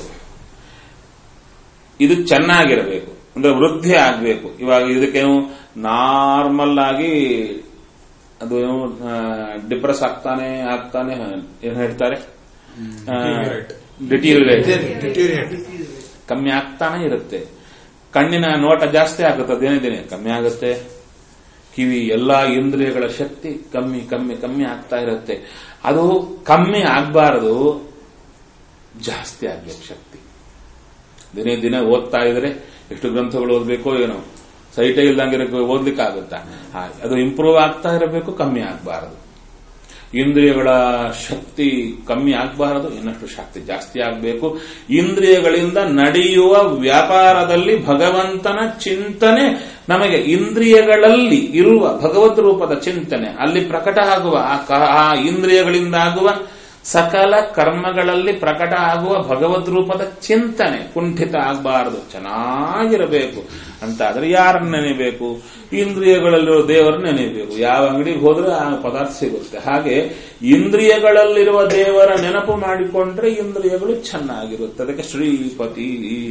ಇದು ಚೆನ್ನಾಗಿರಬೇಕು ಅಂದ್ರೆ ವೃದ್ಧಿ ಆಗಬೇಕು ಇವಾಗ ಇದಕ್ಕೇನು ನಾರ್ಮಲ್ ಆಗಿ ಅದು ಏನು ಡಿಪ್ರೆಸ್ ಆಗ್ತಾನೆ ಆಗ್ತಾನೆ ಏನ್ ಹೇಳ್ತಾರೆ ಡಿಟೀರಿಯರೇಟ್ ಡಿಟೀರಿಯೇಟ್ ಕಮ್ಮಿ ಆಗ್ತಾನೆ ಇರುತ್ತೆ ಕಣ್ಣಿನ ನೋಟ ಜಾಸ್ತಿ ಆಗುತ್ತೆ ದಿನೇ ದಿನೇ ಕಮ್ಮಿ ಆಗುತ್ತೆ ಕಿವಿ ಎಲ್ಲಾ ಇಂದ್ರಿಯಗಳ ಶಕ್ತಿ ಕಮ್ಮಿ ಕಮ್ಮಿ ಕಮ್ಮಿ ಆಗ್ತಾ ಇರುತ್ತೆ ಅದು ಕಮ್ಮಿ ಆಗ್ಬಾರದು ಜಾಸ್ತಿ ಆಗ್ಬೇಕು ಶಕ್ತಿ ದಿನೇ ದಿನ ಓದ್ತಾ ಇದ್ರೆ ಎಷ್ಟು ಗ್ರಂಥಗಳು ಓದ್ಬೇಕೋ ಏನೋ ಸೈಟೇ ಇಲ್ದಂಗೆ ಓದ್ಲಿಕ್ಕೆ ಆಗುತ್ತಾ ಹಾಗೆ ಅದು ಇಂಪ್ರೂವ್ ಆಗ್ತಾ ಇರಬೇಕು ಕಮ್ಮಿ ಆಗಬಾರದು ಇಂದ್ರಿಯಗಳ ಶಕ್ತಿ ಕಮ್ಮಿ ಆಗಬಾರದು ಇನ್ನಷ್ಟು ಶಕ್ತಿ ಜಾಸ್ತಿ ಆಗಬೇಕು ಇಂದ್ರಿಯಗಳಿಂದ ನಡೆಯುವ ವ್ಯಾಪಾರದಲ್ಲಿ ಭಗವಂತನ ಚಿಂತನೆ ನಮಗೆ ಇಂದ್ರಿಯಗಳಲ್ಲಿ ಇರುವ ಭಗವದ್ ರೂಪದ ಚಿಂತನೆ ಅಲ್ಲಿ ಪ್ರಕಟ ಆಗುವ ಆ ಕ- ಆ ಇಂದ್ರಿಯಗಳಿಂದ ಆಗುವ ಸಕಲ ಕರ್ಮಗಳಲ್ಲಿ ಪ್ರಕಟ ಆಗುವ ಭಗವದ್ ರೂಪದ ಚಿಂತನೆ ಕುಂಠಿತ ಆಗಬಾರದು ಚೆನ್ನಾಗಿರಬೇಕು ಅಂತಾದ್ರೆ ಯಾರನ್ನ ನೆನೆಬೇಕು ಇಂದ್ರಿಯಗಳಲ್ಲಿರೋ ದೇವರನ್ನ ನೆನೆಯಬೇಕು ಯಾವ ಅಂಗಡಿಗೆ ಹೋದ್ರೆ ಆ ಪದಾರ್ಥ ಸಿಗುತ್ತೆ ಹಾಗೆ ಇಂದ್ರಿಯಗಳಲ್ಲಿರುವ ದೇವರ ನೆನಪು ಮಾಡಿಕೊಂಡ್ರೆ ಇಂದ್ರಿಯಗಳು ಚೆನ್ನಾಗಿರುತ್ತೆ ಅದಕ್ಕೆ ಶ್ರೀಪತಿ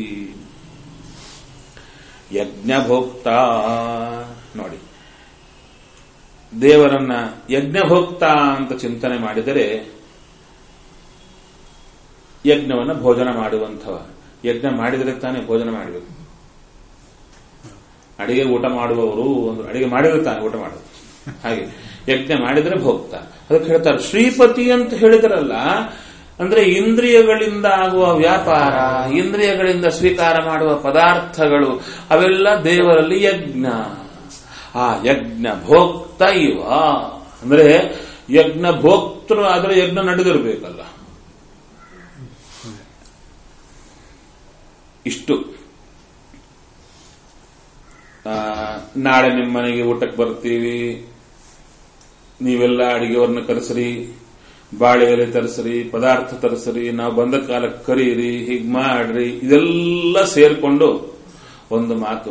ಯಜ್ಞಭೋಕ್ತ ನೋಡಿ ದೇವರನ್ನ ಯಜ್ಞಭೋಕ್ತ ಅಂತ ಚಿಂತನೆ ಮಾಡಿದರೆ ಯಜ್ಞವನ್ನ ಭೋಜನ ಮಾಡುವಂಥವ ಯಜ್ಞ ಮಾಡಿದರೆ ತಾನೇ ಭೋಜನ ಮಾಡಬೇಕು ಅಡಿಗೆ ಊಟ ಮಾಡುವವರು ಒಂದು ಅಡಿಗೆ ಮಾಡಿದ್ರೆ ತಾನೇ ಊಟ ಮಾಡೋದು ಹಾಗೆ ಯಜ್ಞ ಮಾಡಿದರೆ ಭೋಕ್ತ ಅದಕ್ಕೆ ಹೇಳ್ತಾರೆ ಶ್ರೀಪತಿ ಅಂತ ಹೇಳಿದ್ರಲ್ಲ ಅಂದ್ರೆ ಇಂದ್ರಿಯಗಳಿಂದ ಆಗುವ ವ್ಯಾಪಾರ ಇಂದ್ರಿಯಗಳಿಂದ ಸ್ವೀಕಾರ ಮಾಡುವ ಪದಾರ್ಥಗಳು ಅವೆಲ್ಲ ದೇವರಲ್ಲಿ ಯಜ್ಞ ಆ ಯಜ್ಞ ಭೋಕ್ತ ಇವ ಅಂದ್ರೆ ಯಜ್ಞ ಭೋಕ್ತೃ ಆದ್ರೆ ಯಜ್ಞ ನಡೆದಿರಬೇಕಲ್ಲ ಇಷ್ಟು ಆ, ನಾಳೆ ನಿಮ್ಮ ಮನೆಗೆ ಊಟಕ್ಕೆ ಬರ್ತೀವಿ ನೀವೆಲ್ಲ ಅಡಿಗೆಯವ್ರನ್ನ ಕರೆಸ್ರಿ ಬಾಳೆ ಎಲೆ ತರಿಸ್ರಿ ಪದಾರ್ಥ ತರಿಸ್ರಿ ನಾವು ಬಂದ ಕಾಲಕ್ಕೆ ಕರೀರಿ ಹೀಗ್ ಮಾಡ್ರಿ ಇದೆಲ್ಲ ಸೇರ್ಕೊಂಡು ಒಂದು ಮಾತು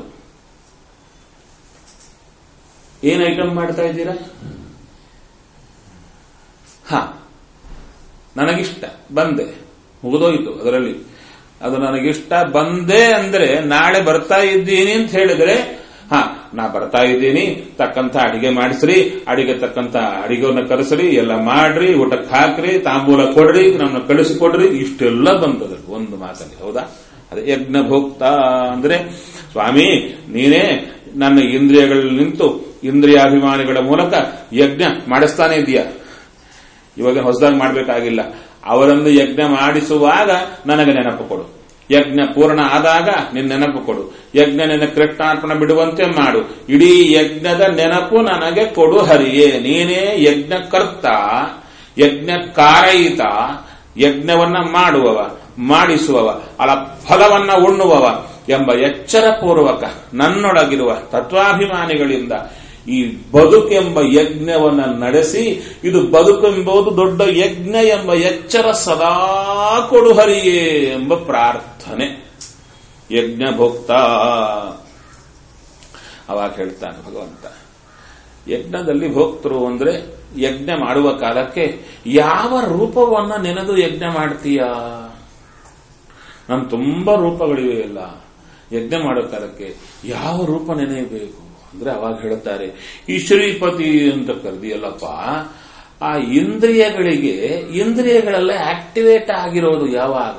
ಏನ್ ಐಟಮ್ ಮಾಡ್ತಾ ಇದ್ದೀರಾ ಹಾ ನನಗಿಷ್ಟ ಬಂದೆ ಮುಗಿದೋಯ್ತು ಅದರಲ್ಲಿ ಅದು ನನಗಿಷ್ಟ ಬಂದೆ ಅಂದ್ರೆ ನಾಳೆ ಬರ್ತಾ ಇದ್ದೀನಿ ಅಂತ ಹೇಳಿದ್ರೆ ಹಾ ನಾ ಬರ್ತಾ ಇದ್ದೀನಿ ತಕ್ಕಂತ ಅಡಿಗೆ ಮಾಡಿಸ್ರಿ ಅಡಿಗೆ ತಕ್ಕಂತ ಅಡಿಗೆಯವ್ರನ್ನ ಕರೆಸ್ರಿ ಎಲ್ಲ ಮಾಡ್ರಿ ಊಟಕ್ಕೆ ಹಾಕ್ರಿ ತಾಂಬೂಲ ಕೊಡ್ರಿ ನಮ್ಮನ್ನ ಕಳಿಸಿಕೊಡ್ರಿ ಇಷ್ಟೆಲ್ಲ ಬಂತದ ಒಂದು ಮಾತಲ್ಲಿ ಹೌದಾ ಅದೇ ಯಜ್ಞ ಭೋಕ್ತ ಅಂದ್ರೆ ಸ್ವಾಮಿ ನೀನೇ ನನ್ನ ಇಂದ್ರಿಯಗಳಲ್ಲಿ ನಿಂತು ಇಂದ್ರಿಯಾಭಿಮಾನಿಗಳ ಮೂಲಕ ಯಜ್ಞ ಮಾಡಿಸ್ತಾನೆ ಇದೆಯಾ ಇವಾಗ ಹೊಸದಾಗಿ ಮಾಡಬೇಕಾಗಿಲ್ಲ ಅವರನ್ನು ಯಜ್ಞ ಮಾಡಿಸುವಾಗ ನನಗೆ ನೆನಪು ಕೊಡು ಯಜ್ಞ ಪೂರ್ಣ ಆದಾಗ ನಿನ್ನ ನೆನಪು ಕೊಡು ಯಜ್ಞ ನಿನ್ನ ಕೃಷ್ಣಾರ್ಪಣ ಬಿಡುವಂತೆ ಮಾಡು ಇಡೀ ಯಜ್ಞದ ನೆನಪು ನನಗೆ ಕೊಡು ಹರಿಯೇ ನೀನೇ ಯಜ್ಞಕರ್ತ ಯಜ್ಞ ಕಾರಯಿತ ಯಜ್ಞವನ್ನ ಮಾಡುವವ ಮಾಡಿಸುವವ ಅಲ ಫಲವನ್ನ ಉಣ್ಣುವವ ಎಂಬ ಎಚ್ಚರ ಪೂರ್ವಕ ನನ್ನೊಳಗಿರುವ ತತ್ವಾಭಿಮಾನಿಗಳಿಂದ ಈ ಬದುಕೆಂಬ ಯಜ್ಞವನ್ನ ನಡೆಸಿ ಇದು ಬದುಕೆಂಬುದು ದೊಡ್ಡ ಯಜ್ಞ ಎಂಬ ಎಚ್ಚರ ಸದಾ ಕೊಡು ಹರಿಯೇ ಎಂಬ ಪ್ರಾರ್ಥನೆ ಯಜ್ಞ ಭೋಕ್ತ ಅವಾಗ ಹೇಳ್ತಾನೆ ಭಗವಂತ ಯಜ್ಞದಲ್ಲಿ ಭೋಕ್ತರು ಅಂದ್ರೆ ಯಜ್ಞ ಮಾಡುವ ಕಾಲಕ್ಕೆ ಯಾವ ರೂಪವನ್ನ ನೆನೆದು ಯಜ್ಞ ಮಾಡ್ತೀಯಾ ನಾನು ತುಂಬಾ ರೂಪಗಳಿವೆ ಎಲ್ಲ ಯಜ್ಞ ಮಾಡೋ ಕಾಲಕ್ಕೆ ಯಾವ ರೂಪ ನೆನೆಯಬೇಕು ಅಂದ್ರೆ ಅವಾಗ ಹೇಳ್ತಾರೆ ಈ ಶ್ರೀಪತಿ ಅಂತ ಕರೆದಿಯಲ್ಲಪ್ಪ ಆ ಇಂದ್ರಿಯಗಳಿಗೆ ಇಂದ್ರಿಯಗಳೆಲ್ಲ ಆಕ್ಟಿವೇಟ್ ಆಗಿರೋದು ಯಾವಾಗ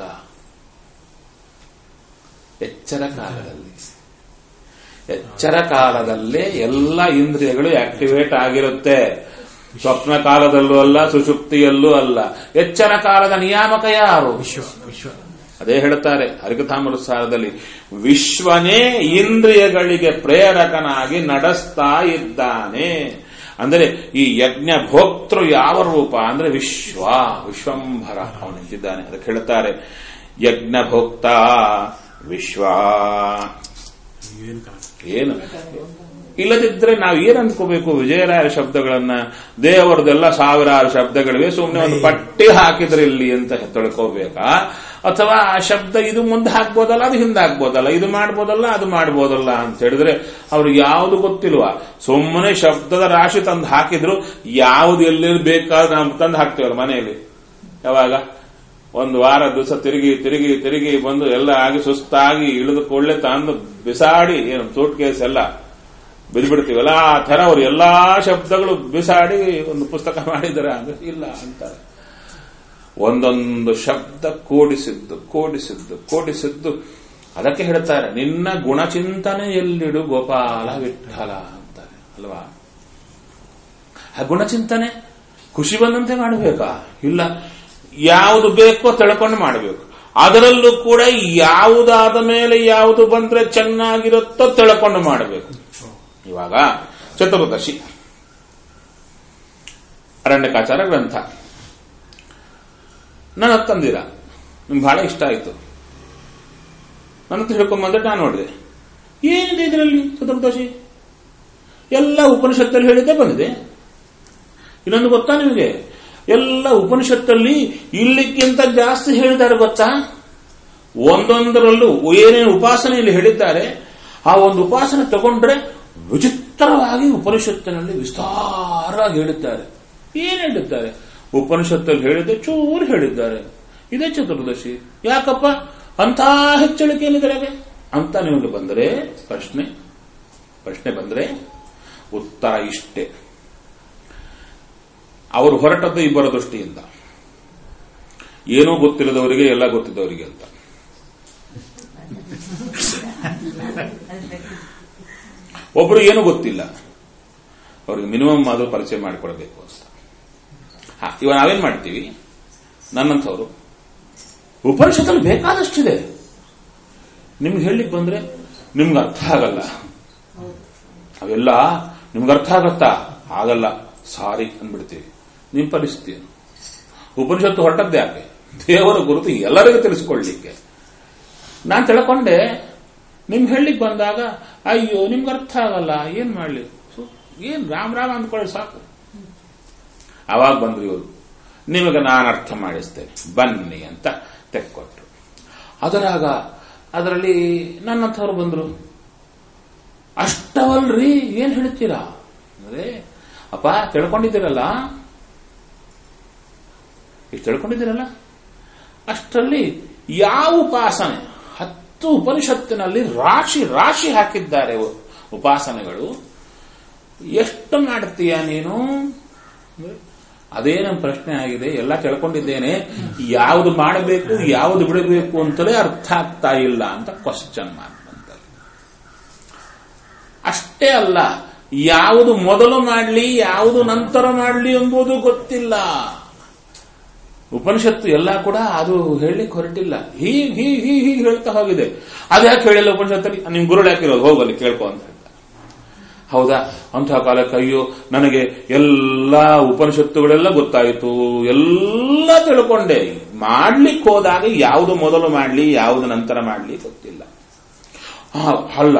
ಎಚ್ಚರ ಕಾಲದಲ್ಲಿ ಎಚ್ಚರ ಕಾಲದಲ್ಲೇ ಎಲ್ಲ ಇಂದ್ರಿಯಗಳು ಆಕ್ಟಿವೇಟ್ ಆಗಿರುತ್ತೆ ಸ್ವಪ್ನ ಕಾಲದಲ್ಲೂ ಅಲ್ಲ ಸುಷುಪ್ತಿಯಲ್ಲೂ ಅಲ್ಲ ಎಚ್ಚರ ಕಾಲದ ನಿಯಾಮಕ ಯಾರು ವಿಶ್ವ ವಿಶ್ವ ಅದೇ ಹೇಳ್ತಾರೆ ಹರಿಕಥಾಮೃತಸಾರದಲ್ಲಿ ವಿಶ್ವನೇ ಇಂದ್ರಿಯಗಳಿಗೆ ಪ್ರೇರಕನಾಗಿ ನಡೆಸ್ತಾ ಇದ್ದಾನೆ ಅಂದರೆ ಈ ಯಜ್ಞ ಭೋಕ್ತೃ ಯಾವ ರೂಪ ಅಂದ್ರೆ ವಿಶ್ವ ವಿಶ್ವಂಭರ ಅವನು ನಿಂತಿದ್ದಾನೆ ಅದಕ್ಕೆ ಹೇಳ್ತಾರೆ ಯಜ್ಞ ಭೋಕ್ತ ವಿಶ್ವ ಏನು ಕಾಣಿಸುತ್ತೆ ಏನು ಇಲ್ಲದಿದ್ರೆ ನಾವು ಏನ್ ಅನ್ಕೋಬೇಕು ವಿಜಯರಾಯರ ಶಬ್ದಗಳನ್ನ ದೇವರದೆಲ್ಲ ಸಾವಿರಾರು ಶಬ್ದಗಳಿವೆ ಸುಮ್ಮನೆ ಒಂದು ಪಟ್ಟಿ ಹಾಕಿದ್ರೆ ಇಲ್ಲಿ ಅಂತ ತಿಳ್ಕೋಬೇಕಾ ಅಥವಾ ಆ ಶಬ್ದ ಇದು ಮುಂದೆ ಹಾಕ್ಬೋದಲ್ಲ ಅದು ಹಿಂದೆ ಹಾಕ್ಬೋದಲ್ಲ ಇದು ಮಾಡ್ಬೋದಲ್ಲ ಅದು ಮಾಡ್ಬೋದಲ್ಲ ಅಂತ ಹೇಳಿದ್ರೆ ಅವ್ರಿಗೆ ಯಾವುದು ಗೊತ್ತಿಲ್ವಾ ಸುಮ್ಮನೆ ಶಬ್ದದ ರಾಶಿ ತಂದು ಹಾಕಿದ್ರು ಯಾವ್ದು ಎಲ್ಲಿ ಬೇಕಾದ್ರೆ ನಾವು ತಂದು ಹಾಕ್ತೇವಲ್ಲ ಮನೆಯಲ್ಲಿ ಯಾವಾಗ ಒಂದು ವಾರ ದಿವಸ ತಿರುಗಿ ತಿರುಗಿ ತಿರುಗಿ ಬಂದು ಎಲ್ಲ ಆಗಿ ಸುಸ್ತಾಗಿ ಇಳಿದು ಕೊಳ್ಳೆ ತಂದು ಬಿಸಾಡಿ ಏನು ಸೂಟ್ ಕೇಸ್ ಎಲ್ಲ ಬಿದ್ಬಿಡ್ತೀವಲ್ಲ ಆ ತರ ಅವ್ರು ಎಲ್ಲಾ ಶಬ್ದಗಳು ಬಿಸಾಡಿ ಒಂದು ಪುಸ್ತಕ ಮಾಡಿದಾರೆ ಅಂದ್ರೆ ಇಲ್ಲ ಅಂತಾರೆ ಒಂದೊಂದು ಶಬ್ದ ಕೂಡಿಸಿದ್ದು ಕೂಡಿಸಿದ್ದು ಕೂಡಿಸಿದ್ದು ಅದಕ್ಕೆ ಹೇಳ್ತಾರೆ ನಿನ್ನ ಗುಣಚಿಂತನೆ ಎಲ್ಲಿಡು ಗೋಪಾಲ ವಿಠಲ ಅಂತಾರೆ ಅಲ್ವಾ ಆ ಗುಣಚಿಂತನೆ ಖುಷಿ ಬಂದಂತೆ ಮಾಡಬೇಕಾ ಇಲ್ಲ ಯಾವುದು ಬೇಕೋ ತಿಳ್ಕೊಂಡು ಮಾಡಬೇಕು ಅದರಲ್ಲೂ ಕೂಡ ಯಾವುದಾದ ಮೇಲೆ ಯಾವುದು ಬಂದ್ರೆ ಚೆನ್ನಾಗಿರುತ್ತೋ ತಿಳ್ಕೊಂಡು ಮಾಡಬೇಕು ಇವಾಗ ಚತುರ್ದಶಿ ಅರಣ್ಯಕಾಚಾರ ಗ್ರಂಥ ನನ್ನ ತಂದಿರ ನಿಮ್ಗೆ ಬಹಳ ಇಷ್ಟ ಆಯ್ತು ನನ್ನ ಹತ್ರ ಹೇಳ್ಕೊಂಬಂದ್ರೆ ನಾನು ನೋಡಿದೆ ಏನಿದೆ ಇದರಲ್ಲಿ ಚತುರ್ದಶಿ ಎಲ್ಲ ಉಪನಿಷತ್ತಲ್ಲಿ ಹೇಳಿದ್ದೇ ಬಂದಿದೆ ಇನ್ನೊಂದು ಗೊತ್ತಾ ನಿಮಗೆ ಎಲ್ಲ ಉಪನಿಷತ್ತಲ್ಲಿ ಇಲ್ಲಿಕ್ಕಿಂತ ಜಾಸ್ತಿ ಹೇಳಿದ್ದಾರೆ ಗೊತ್ತಾ ಒಂದೊಂದರಲ್ಲೂ ಏನೇನು ಉಪಾಸನೆಯಲ್ಲಿ ಹೇಳಿದ್ದಾರೆ ಆ ಒಂದು ಉಪಾಸನೆ ತಗೊಂಡ್ರೆ ವಿಚಿತ್ರವಾಗಿ ಉಪನಿಷತ್ತಿನಲ್ಲಿ ವಿಸ್ತಾರವಾಗಿ ಹೇಳಿದ್ದಾರೆ ಏನ್ ಹೇಳಿದ್ದಾರೆ ಉಪನಿಷತ್ತಲ್ಲಿ ಹೇಳಿದ್ದೆ ಚೂರು ಹೇಳಿದ್ದಾರೆ ಇದೇ ಚತುರ್ದಶಿ ಯಾಕಪ್ಪ ಅಂತ ಹೆಚ್ಚಳಿಕೆ ಏನಿದೆ ಅಂತ ನಿಮಗೆ ಬಂದರೆ ಪ್ರಶ್ನೆ ಪ್ರಶ್ನೆ ಬಂದ್ರೆ ಉತ್ತರ ಇಷ್ಟೇ ಅವರು ಹೊರಟದ್ದು ಇಬ್ಬರ ದೃಷ್ಟಿಯಿಂದ ಏನೂ ಗೊತ್ತಿಲ್ಲದವರಿಗೆ ಎಲ್ಲ ಗೊತ್ತಿದ್ದವರಿಗೆ ಅಂತ ಒಬ್ರು ಏನೂ ಗೊತ್ತಿಲ್ಲ ಅವ್ರಿಗೆ ಮಿನಿಮಮ್ ಆದ್ರೂ ಪರಿಚಯ ಮಾಡಿಕೊಡ್ಬೇಕು ಅಂತ ಹಾ ಇವಾಗ ನಾವೇನ್ ಮಾಡ್ತೀವಿ ನನ್ನಂಥವ್ರು ಉಪನಿಷತ್ತಲ್ಲಿ ಬೇಕಾದಷ್ಟಿದೆ ನಿಮ್ಗೆ ಹೇಳಲಿಕ್ಕೆ ಬಂದ್ರೆ ನಿಮ್ಗೆ ಅರ್ಥ ಆಗಲ್ಲ ಅವೆಲ್ಲ ನಿಮ್ಗೆ ಅರ್ಥ ಆಗತ್ತಾ ಆಗಲ್ಲ ಸಾರಿ ಅಂದ್ಬಿಡ್ತೀವಿ ನಿಮ್ ಪರಿಸ್ಥಿತಿ ಏನು? ಉಪನಿಷತ್ತು ಹೊರಟದ್ದೇ ಯಾಕೆ ದೇವರ ಗುರುತು ಎಲ್ಲರಿಗೂ ತಿಳಿಸ್ಕೊಳ್ಳಿಕ್ಕೆ ನಾನ್ ತಿಳ್ಕೊಂಡೆ ನಿಮ್ ಹೇಳಲಿಕ್ಕೆ ಬಂದಾಗ ಅಯ್ಯೋ ನಿಮ್ಗೆ ಅರ್ಥ ಆಗಲ್ಲ ಏನ್ ಮಾಡ್ಲಿ ಸು- ಏನ್ ರಾಮ್ ರಾಮ್ ಅಂದ್ಕೊಳ್ಳಿ ಸಾಕು ಅವಾಗ ಬಂದ್ರು ಇವರು ನಿಮಗೆ ನಾನು ಅರ್ಥ ಮಾಡಿಸ್ತೇನೆ ಬನ್ನಿ ಅಂತ ತೆಕ್ಕೊಟ್ರು ಅದರಾಗ ಅದರಲ್ಲಿ ನನ್ನಂಥವ್ರು ಬಂದ್ರು ಅಷ್ಟವಲ್ರಿ ಏನ್ ಹೇಳ್ತೀರಾ ಅಂದ್ರೆ ಅಪ್ಪ ತಿಳ್ಕೊಂಡಿದ್ದೀರಲ್ಲ ಇಷ್ಟು ತಿಳ್ಕೊಂಡಿದ್ದೀರಲ್ಲ ಅಷ್ಟರಲ್ಲಿ ಯಾವ ಉಪಾಸನೆ ಹತ್ತು ಉಪನಿಷತ್ತಿನಲ್ಲಿ ರಾಶಿ ರಾಶಿ ಹಾಕಿದ್ದಾರೆ ಉ- ಉಪಾಸನೆಗಳು ಎಷ್ಟು ಮಾಡ್ತೀಯ ನೀನು ಅಂದ್ರೆ, ಅದೇ ನಮ್ಮ ಪ್ರಶ್ನೆ ಆಗಿದೆ ಎಲ್ಲ ತಿಳ್ಕೊಂಡಿದ್ದೇನೆ ಯಾವುದು ಮಾಡಬೇಕು ಯಾವುದು ಬಿಡಬೇಕು ಅಂತಲೇ ಅರ್ಥ ಆಗ್ತಾ ಇಲ್ಲ ಅಂತ ಕ್ವಶನ್ ಮಾರ್ಕ್ ಬಂತಲ್ಲಿ ಅಷ್ಟೇ ಅಲ್ಲ ಯಾವುದು ಮೊದಲು ಮಾಡಲಿ ಯಾವುದು ನಂತರ ಮಾಡಲಿ ಎಂಬುದು ಗೊತ್ತಿಲ್ಲ ಉಪನಿಷತ್ತು ಎಲ್ಲ ಕೂಡ ಅದು ಹೇಳಲಿಕ್ಕೆ ಹೊರಟಿಲ್ಲ ಹೀಗ್ ಹೀಗ್ ಹೀಗ್ ಹೀಗ್ ಹೇಳ್ತಾ ಹೋಗಿದೆ ಅದ್ಯಾಕೆ ಹೇಳಿಲ್ಲ ಉಪನಿಷತ್ತಲ್ಲಿ ನಿಮ್ ಗುರುಳು ಹಾಕಿರೋದು ಹೋಗಲ್ಲಿ ಕೇಳ್ಕೊ ಅಂತ ಹೇಳ್ದ ಹೌದಾ ಅಂತಹ ಕಾಲಕ್ಕೆ ಅಯ್ಯೋ ನನಗೆ ಎಲ್ಲ ಉಪನಿಷತ್ತುಗಳೆಲ್ಲ ಗೊತ್ತಾಯಿತು ಎಲ್ಲ ತಿಳ್ಕೊಂಡೆ ಮಾಡ್ಲಿಕ್ಕೆ ಹೋದಾಗ ಯಾವುದು ಮೊದಲು ಮಾಡಲಿ ಯಾವುದು ನಂತರ ಮಾಡಲಿ ಗೊತ್ತಿಲ್ಲ ಆ, ಅಲ್ಲ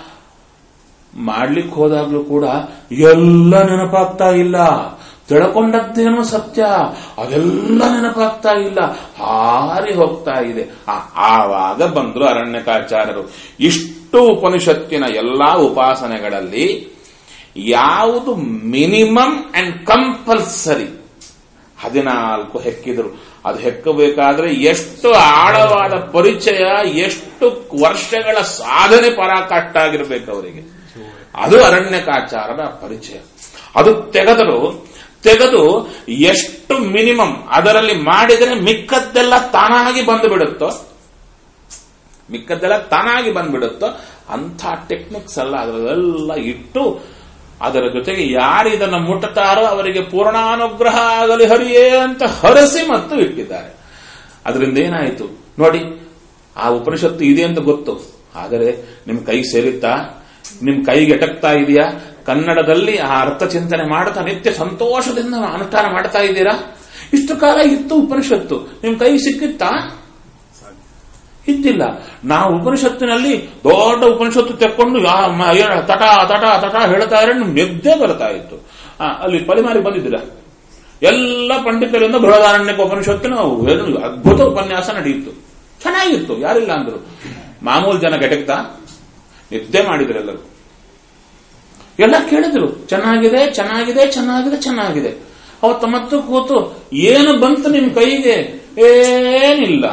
ಮಾಡ್ಲಿಕ್ಕೆ ಹೋದಾಗ್ಲೂ ಕೂಡ ಎಲ್ಲ ನೆನಪಾಗ್ತಾ ಇಲ್ಲ ತಿಳ್ಕೊಂಡದ್ದೇನೋ ಸತ್ಯ ಅದೆಲ್ಲ ನೆನಪಾಗ್ತಾ ಇಲ್ಲ ಹಾರಿ ಹೋಗ್ತಾ ಇದೆ ಆ, ಆವಾಗ ಬಂದ್ರು ಅರಣ್ಯಕಾಚಾರ್ಯರು ಇಷ್ಟು ಉಪನಿಷತ್ತಿನ ಎಲ್ಲಾ ಉಪಾಸನೆಗಳಲ್ಲಿ ಯಾವುದು ಮಿನಿಮಮ್ ಅಂಡ್ ಕಂಪಲ್ಸರಿ ಹದಿನಾಲ್ಕು ಹೆಕ್ಕಿದರು ಅದು ಹೆಕ್ಕಬೇಕಾದ್ರೆ ಎಷ್ಟು ಆಳವಾದ ಪರಿಚಯ ಎಷ್ಟು ವರ್ಷಗಳ ಸಾಧನೆ ಪರಾಕಾಷ್ಟ ಆಗಿರ್ಬೇಕು ಅವರಿಗೆ ಅದು ಅರಣ್ಯಕಾಚಾರದ ಪರಿಚಯ ಅದು ತೆಗೆದರು ತೆಗೆದು ಎಷ್ಟು ಮಿನಿಮಮ್ ಅದರಲ್ಲಿ ಮಾಡಿದರೆ ಮಿಕ್ಕದ್ದೆಲ್ಲ ತಾನಾಗಿ ಬಂದು ಬಿಡುತ್ತೋ ಮಿಕ್ಕದ್ದೆಲ್ಲ ತಾನಾಗಿ ಬಂದ್ಬಿಡುತ್ತೋ ಅಂಥ ಟೆಕ್ನಿಕ್ಸ್ ಎಲ್ಲ ಅದರಲ್ಲೆಲ್ಲ ಇಟ್ಟು ಅದರ ಜೊತೆಗೆ ಯಾರು ಇದನ್ನು ಮುಟ್ಟುತ್ತಾರೋ ಅವರಿಗೆ ಪೂರ್ಣಾನುಗ್ರಹ ಆಗಲಿ ಹರಿಯೇ ಅಂತ ಹರಸಿ ಮತ್ತು ಇಟ್ಟಿದ್ದಾರೆ ಅದರಿಂದ ಏನಾಯಿತು ನೋಡಿ ಆ ಉಪನಿಷತ್ತು ಇದೆ ಅಂತ ಗೊತ್ತು ಆದರೆ ನಿಮ್ ಕೈ ಸೇರಿತ್ತಾ ನಿಮ್ ಕೈಗೆ ಎಟಕ್ತಾ ಇದೆಯಾ ಕನ್ನಡದಲ್ಲಿ ಆ ಅರ್ಥ ಚಿಂತನೆ ಮಾಡ್ತಾ ನಿತ್ಯ ಸಂತೋಷದಿಂದ ಅನುಷ್ಠಾನ ಮಾಡ್ತಾ ಇದ್ದೀರಾ ಇಷ್ಟು ಕಾಲ ಇತ್ತು ಉಪನಿಷತ್ತು ನಿಮ್ ಕೈ ಸಿಕ್ಕಿತ್ತಾ ಇದ್ದಿಲ್ಲ ನಾವು ಉಪನಿಷತ್ತಿನಲ್ಲಿ ದೊಡ್ಡ ಉಪನಿಷತ್ತು ತೆಕ್ಕೊಂಡು ಯಾ- ಮ- ಏನ ತಟ ತಟ ತಟ ಹೇಳ್ತಾ ಇದ್ರೆ ನಿಮ್ಗೆ ನಿದ್ದೆ ಬರ್ತಾ ಇತ್ತು ಆ, ಅಲ್ಲಿ ಪಲಿಮಾರಿ ಬಂದಿದ್ದೀರಾ ಎಲ್ಲ ಪಂಡಿತರಿಂದ ಬೃಹದಾರಣ್ಯಕ ಉಪನಿಷತ್ತಿನ ಏನು ಅದ್ಭುತ ಉಪನ್ಯಾಸ ನಡೆಯಿತು ಚೆನ್ನಾಗಿತ್ತು ಯಾರಿಲ್ಲ ಅಂದ್ರು ಮಾಮೂಲು ಜನ ಘಟಕ್ತಾ ನಿದ್ದೆ ಮಾಡಿದ್ರೆಲ್ಲರೂ ಎಲ್ಲ ಕೇಳಿದ್ರು ಚೆನ್ನಾಗಿದೆ ಚೆನ್ನಾಗಿದೆ ಚೆನ್ನಾಗಿದೆ ಚೆನ್ನಾಗಿದೆ ಅವತ್ತ ಮತ್ತು ಕೂತು ಏನು ಬಂತು ನಿಮ್ ಕೈಗೆ ಏನಿಲ್ಲ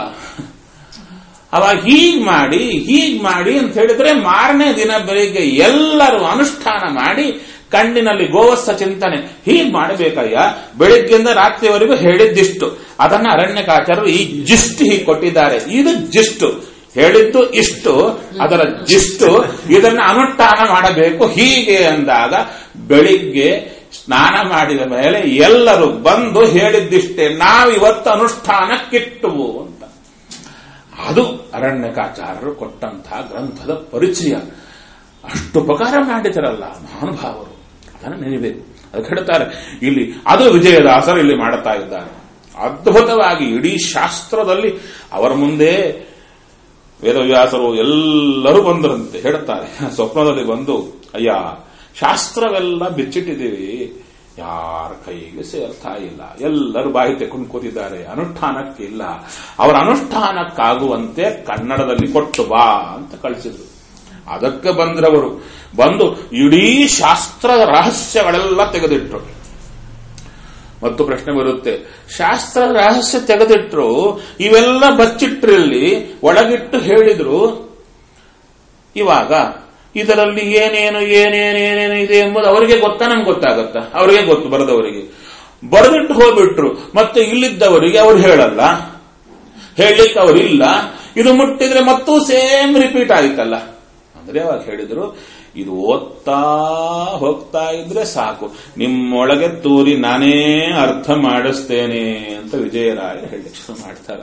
ಅವಾಗ ಹೀಗ್ ಮಾಡಿ ಹೀಗ್ ಮಾಡಿ ಅಂತ ಹೇಳಿದ್ರೆ ಮಾರನೇ ದಿನ ಬೆಳಿಗ್ಗೆ ಎಲ್ಲರೂ ಅನುಷ್ಠಾನ ಮಾಡಿ ಕಣ್ಣಿನಲ್ಲಿ ಗೋವಸ್ಥ ಚಿಂತನೆ ಹೀಗ್ ಮಾಡಬೇಕಯ್ಯ ಬೆಳಿಗ್ಗೆಯಿಂದ ರಾತ್ರಿವರೆಗೂ ಹೇಳಿದ್ದಿಷ್ಟು ಅದನ್ನ ಅರಣ್ಯಕಾಚಾರ್ಯರು ಈ ಜಿಸ್ಟ್ ಹೀಗೆ ಕೊಟ್ಟಿದ್ದಾರೆ ಇದು ಜಿಸ್ಟ್ ಹೇಳಿದ್ದು ಇಷ್ಟು ಅದರ ಜಿಷ್ಟು ಇದನ್ನ ಅನುಷ್ಠಾನ ಮಾಡಬೇಕು ಹೀಗೆ ಅಂದಾಗ ಬೆಳಿಗ್ಗೆ ಸ್ನಾನ ಮಾಡಿದ ಮೇಲೆ ಎಲ್ಲರೂ ಬಂದು ಹೇಳಿದ್ದಿಷ್ಟೇ ನಾವಿವತ್ತು ಅನುಷ್ಠಾನಕ್ಕಿಟ್ಟುವು ಅಂತ ಅದು ಅರಣ್ಯಕಾಚಾರ್ಯರು ಕೊಟ್ಟಂತಹ ಗ್ರಂಥದ ಪರಿಚಯ ಅಷ್ಟು ಉಪಕಾರ ಮಾಡಿದರಲ್ಲ ಮಹಾನುಭಾವರು ಅದನ್ನು ನೆನಬೇಕು ಅದಕ್ಕೆ ಹೇಳ್ತಾರೆ ಇಲ್ಲಿ ಅದು ವಿಜಯದಾಸರು ಇಲ್ಲಿ ಮಾಡುತ್ತಾ ಇದ್ದಾರೆ ಅದ್ಭುತವಾಗಿ ಇಡೀ ಶಾಸ್ತ್ರದಲ್ಲಿ ಅವರ ಮುಂದೆ ವೇದವ್ಯಾಸರು ಎಲ್ಲರೂ ಬಂದರಂತೆ ಹೇಳ್ತಾರೆ ಸ್ವಪ್ನದಲ್ಲಿ ಬಂದು ಅಯ್ಯ ಶಾಸ್ತ್ರವೆಲ್ಲ ಬಿಚ್ಚಿಟ್ಟಿದ್ದೀವಿ ಯಾರ ಕೈಗೆ ಸೇರ್ತಾ ಇಲ್ಲ ಎಲ್ಲರೂ ಬಾಯಿ ತೆಕ್ಕೊಂಡು ಕೂತಿದ್ದಾರೆ ಅನುಷ್ಠಾನಕ್ಕಿಲ್ಲ ಅವರ ಅನುಷ್ಠಾನಕ್ಕಾಗುವಂತೆ ಕನ್ನಡದಲ್ಲಿ ಕೊಟ್ಟು ಬಾ ಅಂತ ಕಳಿಸಿದ್ರು ಅದಕ್ಕೆ ಬಂದ್ರವರು ಬಂದು ಇಡೀ ಶಾಸ್ತ್ರದ ರಹಸ್ಯಗಳೆಲ್ಲ ತೆಗೆದಿಟ್ರು ಮತ್ತು ಪ್ರಶ್ನೆ ಬರುತ್ತೆ ಶಾಸ್ತ್ರ ರಹಸ್ಯ ತೆಗೆದಿಟ್ರು ಇವೆಲ್ಲ ಬಚ್ಚಿಟ್ರಲ್ಲಿ ಒಳಗಿಟ್ಟು ಹೇಳಿದ್ರು ಇವಾಗ ಇದರಲ್ಲಿ ಏನೇನು ಏನೇನು ಏನೇನು ಇದೆ ಎಂಬುದು ಅವರಿಗೆ ಗೊತ್ತಾ ನಮ್ಗೆ ಗೊತ್ತಾಗತ್ತಾ ಅವರಿಗೆ ಗೊತ್ತು ಬರೆದವರಿಗೆ ಬರೆದಿಟ್ಟು ಹೋಗ್ಬಿಟ್ರು ಮತ್ತೆ ಇಲ್ಲಿದ್ದವರಿಗೆ ಅವ್ರು ಹೇಳಲ್ಲ ಹೇಳಲಿಕ್ಕೆ ಅವರಿಲ್ಲ ಇದು ಮುಟ್ಟಿದ್ರೆ ಮತ್ತೂ ಸೇಮ್ ರಿಪೀಟ್ ಆಯ್ತಲ್ಲ ಅಂದ್ರೆ ಅವಾಗ ಹೇಳಿದ್ರು ಇದು ಓದ್ತಾ ಹೋಗ್ತಾ ಇದ್ರೆ ಸಾಕು ನಿಮ್ಮೊಳಗೆ ತೂರಿ ನಾನೇ ಅರ್ಥ ಮಾಡಿಸ್ತೇನೆ ಅಂತ ವಿಜಯರಾಯ ಹೇಳಿ ಶುರು ಮಾಡ್ತಾರ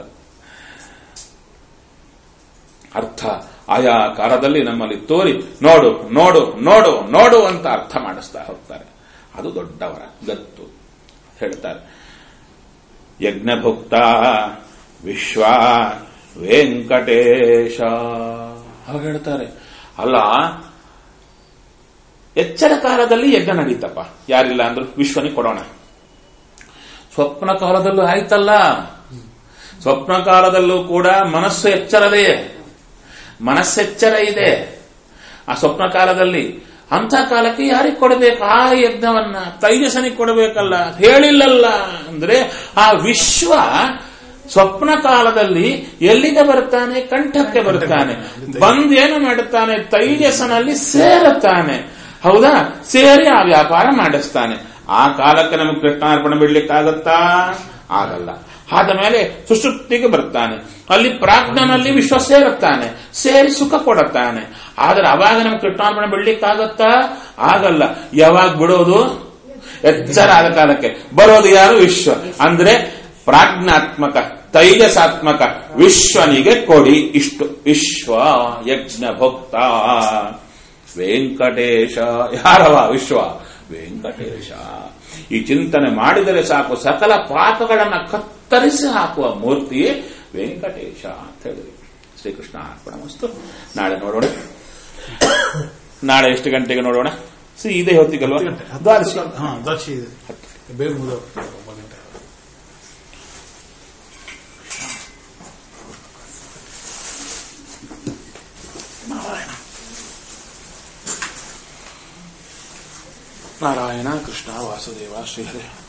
ಅರ್ಥ ಆಯಾ ಕಾಲದಲ್ಲಿ ನಮ್ಮಲ್ಲಿ ತೋರಿ ನೋಡು ನೋಡು ನೋಡು ನೋಡು ಅಂತ ಅರ್ಥ ಮಾಡಿಸ್ತಾ ಹೋಗ್ತಾರೆ ಅದು ದೊಡ್ಡವರ ಗತ್ತು ಹೇಳ್ತಾರೆ ಯಜ್ಞಭುಕ್ತ ವಿಶ್ವ ವೆಂಕಟೇಶ ಅವಾಗ ಹೇಳ್ತಾರೆ ಅಲ್ಲ ಎಚ್ಚರ ಕಾಲದಲ್ಲಿ ಯಜ್ಞ ನಡೀತಪ್ಪ ಯಾರಿಲ್ಲ ಅಂದ್ರು ವಿಶ್ವನಿಗೆ ಕೊಡೋಣ ಸ್ವಪ್ನ ಕಾಲದಲ್ಲೂ ಆಯ್ತಲ್ಲ ಸ್ವಪ್ನ ಕಾಲದಲ್ಲೂ ಕೂಡ ಮನಸ್ಸು ಎಚ್ಚರದೇ ಮನಸ್ಸೆಚ್ಚರ ಇದೆ ಆ ಸ್ವಪ್ನ ಕಾಲದಲ್ಲಿ ಅಂತ ಕಾಲಕ್ಕೆ ಯಾರಿಗೆ ಕೊಡಬೇಕು ಆ ಯಜ್ಞವನ್ನ ತೈಜಸನಿಗೆ ಕೊಡಬೇಕಲ್ಲ ಹೇಳಿಲ್ಲಲ್ಲ ಅಂದ್ರೆ ಆ ವಿಶ್ವ ಸ್ವಪ್ನ ಕಾಲದಲ್ಲಿ ಎಲ್ಲಿಗೆ ಬರ್ತಾನೆ ಕಂಠಕ್ಕೆ ಬರ್ತಾನೆ ಬಂದೇನು ಮಾಡುತ್ತಾನೆ ತೈಜಸನಲ್ಲಿ ಸೇರುತ್ತಾನೆ ಹೌದಾ ಸೇರಿ ಆ ವ್ಯಾಪಾರ ಮಾಡಿಸ್ತಾನೆ ಆ ಕಾಲಕ್ಕೆ ನಮಗೆ ಕೃಷ್ಣಾರ್ಪಣೆ ಬಿಡ್ಲಿಕ್ಕಾಗತ್ತಾ ಆಗಲ್ಲ ಆದ ಮೇಲೆ ಸುಷುಪ್ತಿಗೆ ಬರ್ತಾನೆ ಅಲ್ಲಿ ಪ್ರಾಜ್ಞನಲ್ಲಿ ವಿಶ್ವ ಸೇರುತ್ತಾನೆ ಸೇರಿ ಸುಖ ಕೊಡುತ್ತಾನೆ ಆದ್ರೆ ಅವಾಗ ನಮ್ಗೆ ಕೃಷ್ಣಾರ್ಪಣೆ ಬಿಡ್ಲಿಕ್ಕಾಗತ್ತಾ ಆಗಲ್ಲ ಯಾವಾಗ ಬಿಡೋದು ಎಚ್ಚರ ಆದ ಕಾಲಕ್ಕೆ ಬರೋದು ಯಾರು ವಿಶ್ವ ಅಂದ್ರೆ ಪ್ರಾಜ್ಞಾತ್ಮಕ ತೈಜಸಾತ್ಮಕ ವಿಶ್ವನಿಗೆ ಕೊಡಿ ಇಷ್ಟು ವಿಶ್ವ ಯಜ್ಞ ಭಕ್ತ ವೆಂಕಟೇಶ ಯಾರವ ವಿಶ್ವ ವೆಂಕಟೇಶ ಈ ಚಿಂತನೆ ಮಾಡಿದರೆ ಸಾಕು ಸಕಲ ಪಾಪಗಳನ್ನ ಕತ್ತರಿಸಿ ಹಾಕುವ ಮೂರ್ತಿಯೇ ವೆಂಕಟೇಶ ಅಂತ ಹೇಳಿದ್ರಿ ಶ್ರೀಕೃಷ್ಣ ಅರ್ಪಣ ವಸ್ತು ನಾಳೆ ನೋಡೋಣ ನಾಳೆ ಎಷ್ಟು ಗಂಟೆಗೆ ನೋಡೋಣ ಸಿ ಇದೇ ಹೊತ್ತಿಗಲ್ವಾ ದ್ವಾದಶಿ ಹಾ ದ್ವಾದಶಿ ಇದೆ ಬೇಗ ಮುಗಿದ ಒಂಬತ್ತು ಗಂಟೆ ನಾರಾಯಣ ನಾರಾಯಣ ಕೃಷ್ಣ ವಾಸುದೇವ ಶ್ರೀಹರಿ